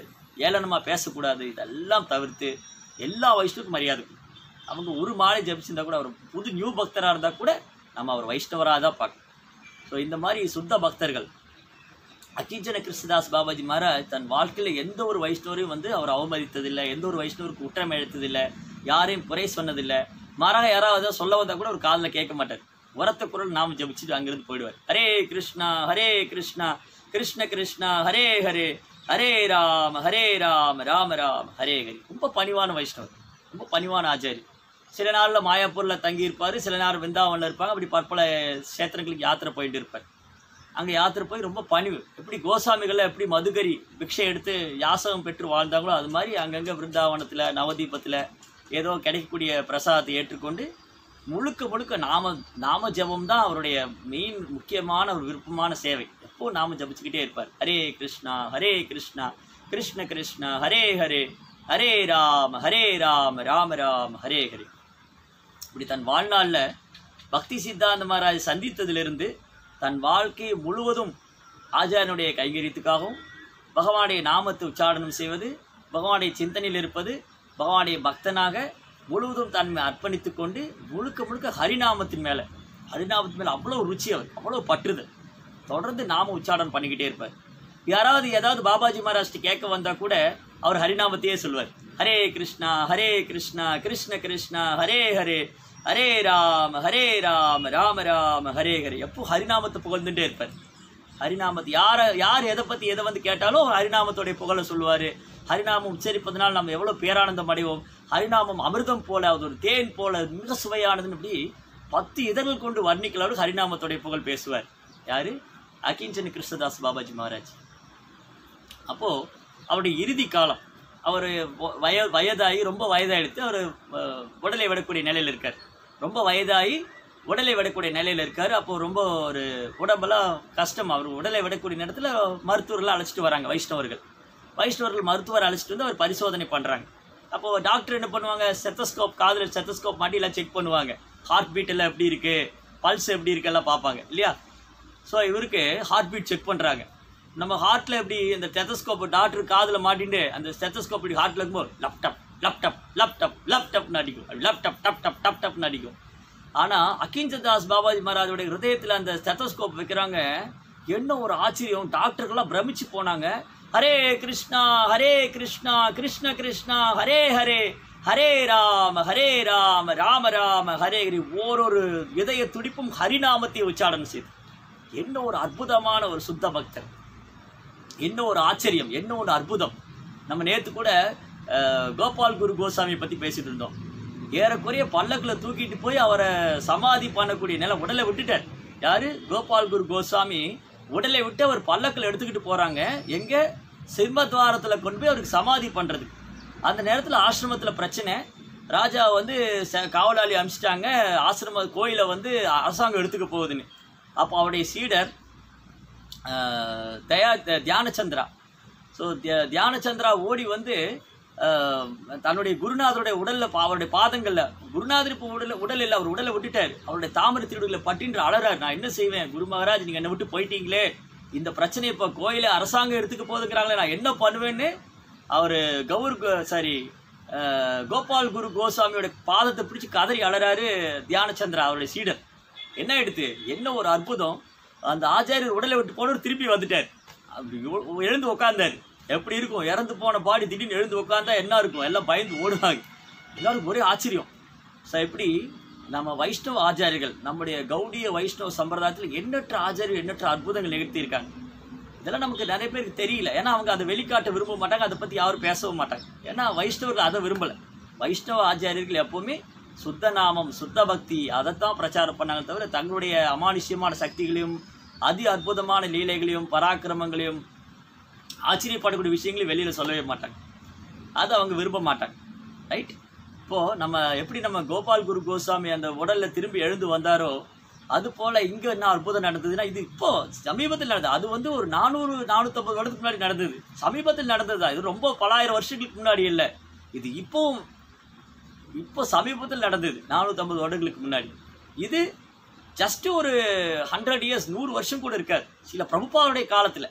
ஏளனமா பேசக்கூடாது இதெல்லாம் தவிர்த்து எல்லா வைஷ்ணவருக்கும் மரியாதை கொடுக்கணும். அவங்க ஒரு மாலை ஜபிச்சிருந்தா கூட அவர் புது நியூ பக்தராக இருந்தால் கூட நம்ம அவர் வைஷ்ணவராக தான் பார்க்கணும் ஸோ இந்த மாதிரி சுத்த பக்தர்கள் அகிஞ்சன கிருஷ்ணதாஸ் பாபாஜி மகாராஜ் தன் வாழ்க்கையில எந்த ஒரு வைஷ்ணவரையும் வந்து அவர் அவமதித்ததில்லை எந்த ஒரு வைஷ்ணவருக்கு குற்றம் இழைத்ததில்லை யாரையும் குறை சொன்னதில்லை மாறாக யாராவது ஏதாவது சொல்ல வந்தா கூட ஒரு காதுல கேட்க மாட்டார் உரத்த குரல் நாம ஜபிச்சுட்டு அங்கிருந்து போயிடுவார் ஹரே கிருஷ்ணா ஹரே கிருஷ்ணா கிருஷ்ண கிருஷ்ணா ஹரே ஹரே ஹரே ராம ஹரே ராம ராம ராம ஹரே ஹரி ரொம்ப பணிவான வைஷ்ணவர் ரொம்ப பணிவான ஆச்சாரி சில நாள்ல மாயாப்பூர்ல தங்கி இருப்பாரு சில நேரம் விருந்தாவன்ல இருப்பாங்க அப்படி பற்பல கஷேத்திரங்களுக்கு யாத்திரை போயிட்டு இருப்பார் அங்க யாத்திரை போய் ரொம்ப பணிவு எப்படி கோசாமிகள்ல எப்படி மதுகரி பிக்ஷை எடுத்து யாசகம் பெற்று வாழ்ந்தாங்களோ அது மாதிரி அங்கங்க விருந்தாவனத்துல நவதீபத்துல ஏதோ கிடைக்கக்கூடிய பிரசாதத்தை ஏற்றுக்கொண்டு முழுக்க முழுக்க நாம நாம ஜெபம் தான் அவருடைய மெயின் முக்கியமான ஒரு விருப்பமான சேவை எப்போ நாம ஜபிச்சுக்கிட்டே இருப்பார் ஹரே கிருஷ்ணா ஹரே கிருஷ்ணா கிருஷ்ண கிருஷ்ணா ஹரே ஹரே ஹரே ராம ஹரே ராம ராம ராம ஹரே ஹரே இப்படி தன் வாழ்நாள்ல பக்தி சித்தாந்த மகாராஜ் சந்தித்ததிலிருந்து தன் வாழ்க்கையை முழுவதும் ஆச்சாரியனுடைய கைங்கரியத்துக்காகவும் பகவானுடைய நாமத்தை உச்சாரணம் செய்வது பகவானுடைய சிந்தனையில் இருப்பது பகவானுடைய பக்தனாக முழுவதும் தன்மை அர்ப்பணித்துக் கொண்டு முழுக்க முழுக்க ஹரிநாமத்தின் மேல ஹரிநாமத்தின் மேல அவ்வளவு ருச்சி அவர் அவ்வளவு பற்றுதல் தொடர்ந்து நாம உச்சாரணம் பண்ணிக்கிட்டே இருப்பார் யாராவது ஏதாவது பாபாஜி மகாராஜ் கேட்க வந்தா கூட அவர் ஹரிநாமத்தையே சொல்வார் ஹரே கிருஷ்ணா ஹரே கிருஷ்ணா கிருஷ்ண கிருஷ்ணா ஹரே ஹரே ஹரே ராம ஹரே ராம ராம ராம ஹரே ஹரே எப்போ ஹரிநாமத்தை புகழ்ந்துட்டே இருப்பார் ஹரிநாமத்தை யார யார் எதை பத்தி எதை வந்து கேட்டாலும் அவர் ஹரிநாமத்தோடைய புகழை சொல்லுவாரு ஹரிநாமம் உச்சரிப்பதனால் நம்ம எவ்வளவு பேரானந்தம் அடைவோம் ஹரிநாமம் அமிர்தம் போல அது ஒரு தேன் போல மிக சுவையானதுன்னு இப்படி பத்து இதழ்கள் கொண்டு வர்ணிக்கலாலும் ஹரிநாமத்துடைய புகழ் பேசுவார் யாரு அகிஞ்சன் கிருஷ்ணதாஸ் பாபாஜி மகாராஜ் அப்போ அவருடைய இறுதி காலம் அவர் வய வயதாகி ரொம்ப வயதாகிடுத்து அவர் உடலை விடக்கூடிய நிலையில் இருக்கார் ரொம்ப வயதாகி உடலை விடக்கூடிய நிலையில் இருக்கார் அப்போ ரொம்ப ஒரு உடம்பெல்லாம் கஷ்டம் அவர் உடலை விடக்கூடிய நேரத்தில் மருத்துவர்லாம் அழைச்சிட்டு வராங்க வைஷ்ணவர்கள் வைஷ்ணவர்கள் மருத்துவர் அழைச்சிட்டு வந்து அவர் பரிசோதனை பண்ணுறாங்க அப்போ டாக்டர் என்ன பண்ணுவாங்க செத்தஸ்கோப் காதில் செத்தஸ்கோப் மாட்டிலாம் செக் பண்ணுவாங்க ஹார்ட் பீட் எல்லாம் எப்படி இருக்கு பல்ஸ் எப்படி இருக்கு எல்லாம் பார்ப்பாங்க இல்லையா ஸோ இவருக்கு ஹார்ட் பீட் செக் பண்ணுறாங்க நம்ம ஹார்ட்டில் எப்படி இந்த ஸ்டெத்தஸ்கோப் டாக்டர் காதில் மாட்டிட்டு அந்த ஸ்டெத்தஸ்கோப் இப்படி ஹார்ட்டில் இருக்கும்போது லப்டப் லப்டப் லப்டப் லப்டப்னு அடிக்கும் லப்டப் டப் டப் டப் டப்னு அடிக்கும் ஆனால் அகிஞ்சதாஸ் பாபாஜி மகாராஜோட ஹிருதயத்தில் அந்த ஸ்டெத்தஸ்கோப் வைக்கிறாங்க என்ன ஒரு ஆச்சரியம் டாக்டர்கள்லாம் பிரமிச்சு போனாங்க ஹரே கிருஷ்ணா ஹரே கிருஷ்ணா கிருஷ்ண கிருஷ்ணா ஹரே ஹரே ஹரே ராம ஹரே ராம ராம ராம ஹரே ஹரி ஓரொரு இதய துடிப்பும் ஹரிநாமத்தை உச்சாரணம் செய்து என்ன ஒரு அற்புதமான ஒரு சுத்த பக்தர் என்ன ஒரு ஆச்சரியம் என்ன ஒரு அற்புதம் நம்ம நேத்து கூட அஹ், கோபால் குரு கோசாமியை பத்தி பேசிட்டு இருந்தோம் ஏறக்குறைய பல்லக்கில் தூக்கிட்டு போய் அவரை சமாதி பண்ணக்கூடிய நிலை உடலை விட்டுட்டார் யாரு கோபால் குரு கோசாமி உடலை விட்டு அவர் பல்லக்கில் எடுத்துக்கிட்டு போறாங்க எங்க சிம்மத்வாரத்தில் கொண்டு போய் அவருக்கு சமாதி பண்றது அந்த நேரத்தில் ஆசிரமத்தில் பிரச்சனை ராஜா வந்து ச- காவலாளி அனுப்பிச்சிட்டாங்க ஆசிரம கோயிலை வந்து அரசாங்கம் எடுத்துக்க போகுதுன்னு அப்போ அவருடைய சீடர் ஆஹ் தயா த- தியானச்சந்திரா ஸோ தியானச்சந்திரா ஓடி வந்து ஆஹ் தன்னுடைய குருநாதருடைய உடல்ல பா- அவருடைய பாதங்கள்ல குருநாதர் இப்போ உடல் உடல் இல்லை அவர் உடலை விட்டுட்டார் அவருடைய தாமரை திருடுகளை பட்டின்று அலறாரு நான் என்ன செய்வேன் குரு மகாராஜ் நீங்க என்னை விட்டு போயிட்டீங்களே இந்த பிரச்சனை இப்போ கோயிலை அரசாங்கம் எடுத்துக்க போதுங்கிறாங்களே நான் என்ன பண்ணுவேன்னு அவர் கௌர் சாரி கோபால் குரு கோசாமியோட பாதத்தை பிடிச்சு கதறி அலறாரு தியானச்சந்திரா அவருடைய சீடர் என்ன எடுத்து என்ன ஒரு அற்புதம் அந்த ஆச்சாரியர் உடலை விட்டு போனவர் திருப்பி வந்துட்டார் அப்படி உ- எழுந்து உட்கார்ந்தாரு எப்படி இருக்கும் இறந்து போன பாடி திடீர்னு எழுந்து உட்கார்ந்தா என்ன இருக்கும் எல்லாம் பயந்து ஓடுவாங்க எல்லாருக்கும் ஒரே ஆச்சரியம் ஸோ எப்படி நம்ம வைஷ்ணவ ஆச்சாரியர்கள் நம்முடைய கௌடிய வைஷ்ணவ சம்பிரதாயத்தில் எண்ணற்ற ஆச்சாரியர் எண்ணற்ற அற்புதங்கள் நிகழ்த்தியிருக்காங்க இதெல்லாம் நமக்கு நிறைய பேருக்கு தெரியல ஏன்னா அவங்க அதை வெளிக்காட்ட விரும்ப மாட்டாங்க அதை பற்றி யாரும் பேசவும் மாட்டாங்க ஏன்னா வைஷ்ணவர்கள் அதை விரும்பலை வைஷ்ணவ ஆச்சாரியர்கள் எப்பவுமே சுத்த நாமம் சுத்த பக்தி அதைத்தான் பிரச்சாரம் பண்ணாங்க தவிர தங்களுடைய அமானுஷ்யமான சக்திகளையும் அதி அற்புதமான லீலைகளையும் பராக்கிரமங்களையும் ஆச்சரியப்படக்கூடிய விஷயங்களையும் வெளியில் சொல்லவே மாட்டாங்க அதை அவங்க விரும்ப மாட்டாங்க ரைட் இப்போ நம்ம எப்படி நம்ம கோபால் குரு கோசாமி அந்த உடல்ல திரும்பி எழுந்து வந்தாரோ அது போல இங்க என்ன அற்புதம் நடந்ததுன்னா இது இப்போ சமீபத்தில் நடந்தது அது வந்து ஒரு நானூறு நானூற்றம்பது வருடத்துக்கு முன்னாடி நடந்தது சமீபத்தில் நடந்ததா இது ரொம்ப பலாயிரம் வருஷங்களுக்கு முன்னாடி இல்லை இது இப்போவும் இப்போ சமீபத்தில் நடந்தது நானூற்றம்பது வருடங்களுக்கு முன்னாடி இது ஜஸ்ட் ஒரு ஹண்ட்ரட் இயர்ஸ் நூறு வருஷம் கூட இருக்காது சில பிரபுபாவுடைய காலத்தில்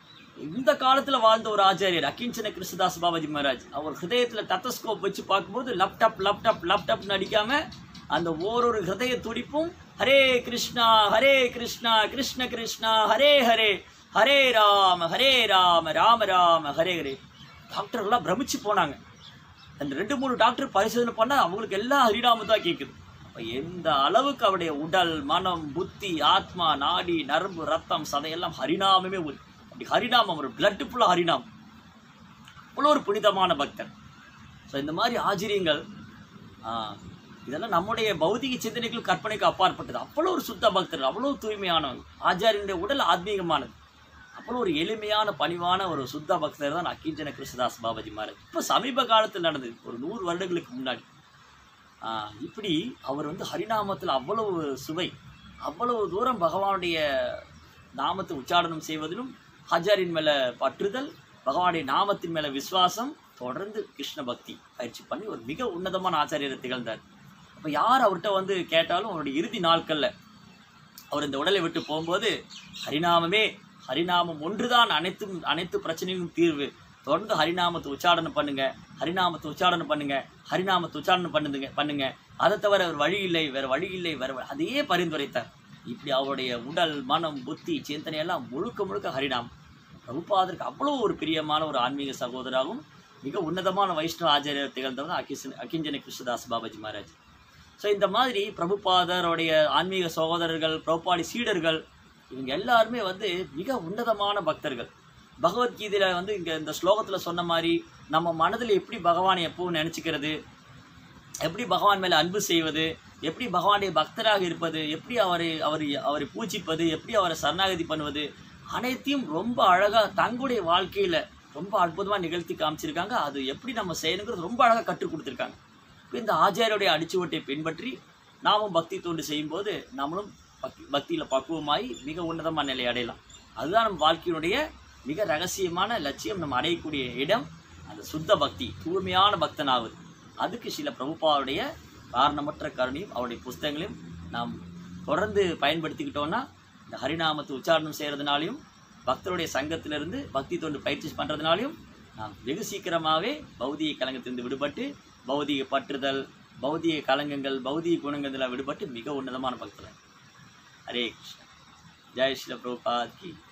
இந்த காலத்துல வாழ்ந்த ஒரு ஆச்சாரியர் அகிஞ்சன கிருஷ்ணதாஸ் பாபாஜி மகாராஜ் அவர் ஹிருதயத்துல டத்தஸ்கோப் வச்சு பார்க்கும்போது லேப்டாப் லேப்டாப் லேப்டாப்னு அடிக்காம அந்த ஓரொரு ஹிருதய துடிப்பும் ஹரே கிருஷ்ணா ஹரே கிருஷ்ணா கிருஷ்ண கிருஷ்ணா ஹரே ஹரே ஹரே ராம ஹரே ராம ராம ராம ஹரே ஹரே டாக்டர் எல்லாம் பிரமிச்சு போனாங்க அந்த ரெண்டு மூணு டாக்டர் பரிசோதனை பண்ணா அவங்களுக்கு எல்லாம் ஹரிநாமம் தான் கேட்குது அப்ப எந்த அளவுக்கு அவருடைய உடல் மனம் புத்தி ஆத்மா நாடி நரம்பு ரத்தம் சதையெல்லாம் ஹரிநாமமே ஒரு அப்படி ஹரிநாமம் ஒரு பிளட் ஃபுல்லாக ஹரிநாமம் அவ்வளோ ஒரு புனிதமான பக்தர் ஸோ இந்த மாதிரி ஆச்சரியங்கள் ஆ, இதெல்லாம் நம்முடைய பௌதிக சிந்தனைகள் கற்பனைக்கு அப்பாற்பட்டது அவ்வளோ ஒரு சுத்த பக்தர் அவ்வளோ தூய்மையானவங்க ஆச்சாரியனுடைய உடல் ஆத்மீகமானது அவ்வளோ ஒரு எளிமையான பணிவான ஒரு சுத்த பக்தர் தான் அக்கிஞ்சன கிருஷ்ணதாஸ் பாபாஜி மகாராஜ் இப்போ சமீப காலத்தில் நடந்தது ஒரு நூறு வருடங்களுக்கு முன்னாடி ஆ, இப்படி அவர் வந்து ஹரிநாமத்தில் அவ்வளவு சுவை அவ்வளவு தூரம் பகவானுடைய நாமத்தை உச்சாரணம் செய்வதிலும் ஹஜாரின் மேல பற்றுதல் பகவானுடைய நாமத்தின் மேல விசுவாசம் தொடர்ந்து கிருஷ்ண பக்தி பயிற்சி பண்ணி ஒரு மிக உன்னதமான ஆச்சாரியரை திகழ்ந்தார் அப்போ யார் அவர்கிட்ட வந்து கேட்டாலும் அவருடைய இறுதி நாட்கள்ல அவர் இந்த உடலை விட்டு போகும்போது ஹரிநாமமே ஹரிநாமம் ஒன்றுதான் அனைத்தும் அனைத்து பிரச்சனையும் தீர்வு தொடர்ந்து ஹரிநாமத்தை உச்சாரணம் பண்ணுங்க ஹரிநாமத்தை உச்சாரணம் பண்ணுங்க ஹரிநாமத்தை உச்சாரணம் பண்ணுங்க பண்ணுங்க அதை தவிர வேறு வழி இல்லை வேற வழி இல்லை வேற வழி- அதையே பரிந்துரைத்தார் இப்படி அவருடைய உடல் மனம் புத்தி சிந்தனை எல்லாம் முழுக்க முழுக்க ஹரிநாமம் பிரபுபாதருக்கு அவ்வளோ ஒரு பிரியமான ஒரு ஆன்மீக சகோதராகவும் மிக உன்னதமான வைஷ்ணவ ஆச்சாரியர் திகழ்ந்தவர் அகிசன் அகிஞ்சன கிருஷ்ணதாஸ் பாபாஜி மகாராஜ் ஸோ இந்த மாதிரி பிரபுபாதருடைய ஆன்மீக சகோதரர்கள் பிரபுபாடி சீடர்கள் இவங்க எல்லாருமே வந்து மிக உன்னதமான பக்தர்கள் பகவத்கீதையில் வந்து இங்கே இந்த ஸ்லோகத்தில் சொன்ன மாதிரி நம்ம மனதில் எப்படி பகவானை எப்பவும் நினச்சிக்கிறது எப்படி பகவான் மேலே அன்பு செய்வது எப்படி பகவானுடைய பக்தராக இருப்பது எப்படி அவரை அவரை அவரை பூஜிப்பது எப்படி அவரை சரணாகதி பண்ணுவது அனைத்தையும் ரொம்ப அழகாக தங்களுடைய வாழ்க்கையில் ரொம்ப அற்புதமாக நிகழ்த்தி காமிச்சிருக்காங்க அது எப்படி நம்ம செய்யணுங்கிறது ரொம்ப அழகாக கற்றுக் கொடுத்துருக்காங்க இப்ப இந்த ஆச்சாரியுடைய அடிச்சுவட்டை பின்பற்றி நாமும் பக்தி தொண்டு செய்யும்போது நம்மளும் பக்தி பக்தியில் பக்குவமாகி மிக உன்னதமான நிலை அடையலாம் அதுதான் நம்ம வாழ்க்கையினுடைய மிக ரகசியமான லட்சியம் நம்ம அடையக்கூடிய இடம் அந்த சுத்த பக்தி தூய்மையான பக்தனாவது அதுக்கு சில பிரபுபாவுடைய காரணமற்ற கருணையும் அவருடைய புஸ்தகங்களையும் நாம் தொடர்ந்து பயன்படுத்திக்கிட்டோம்னா இந்த ஹரிநாமத்தை உச்சாரணம் செய்கிறதுனாலையும் பக்தருடைய சங்கத்திலிருந்து பக்தி தொண்டு பயிற்சி பண்ணுறதுனாலையும் நாம் வெகு சீக்கிரமாகவே பௌதிக கலங்கத்திலிருந்து விடுபட்டு பௌதிக பற்றுதல் பௌதிக கலங்கங்கள் பௌதிக குணங்கள்ல விடுபட்டு மிக உன்னதமான பக்தர்கள் ஹரே கிருஷ்ணா ஜெய் ஸ்ரீல பிரபுபாத் கி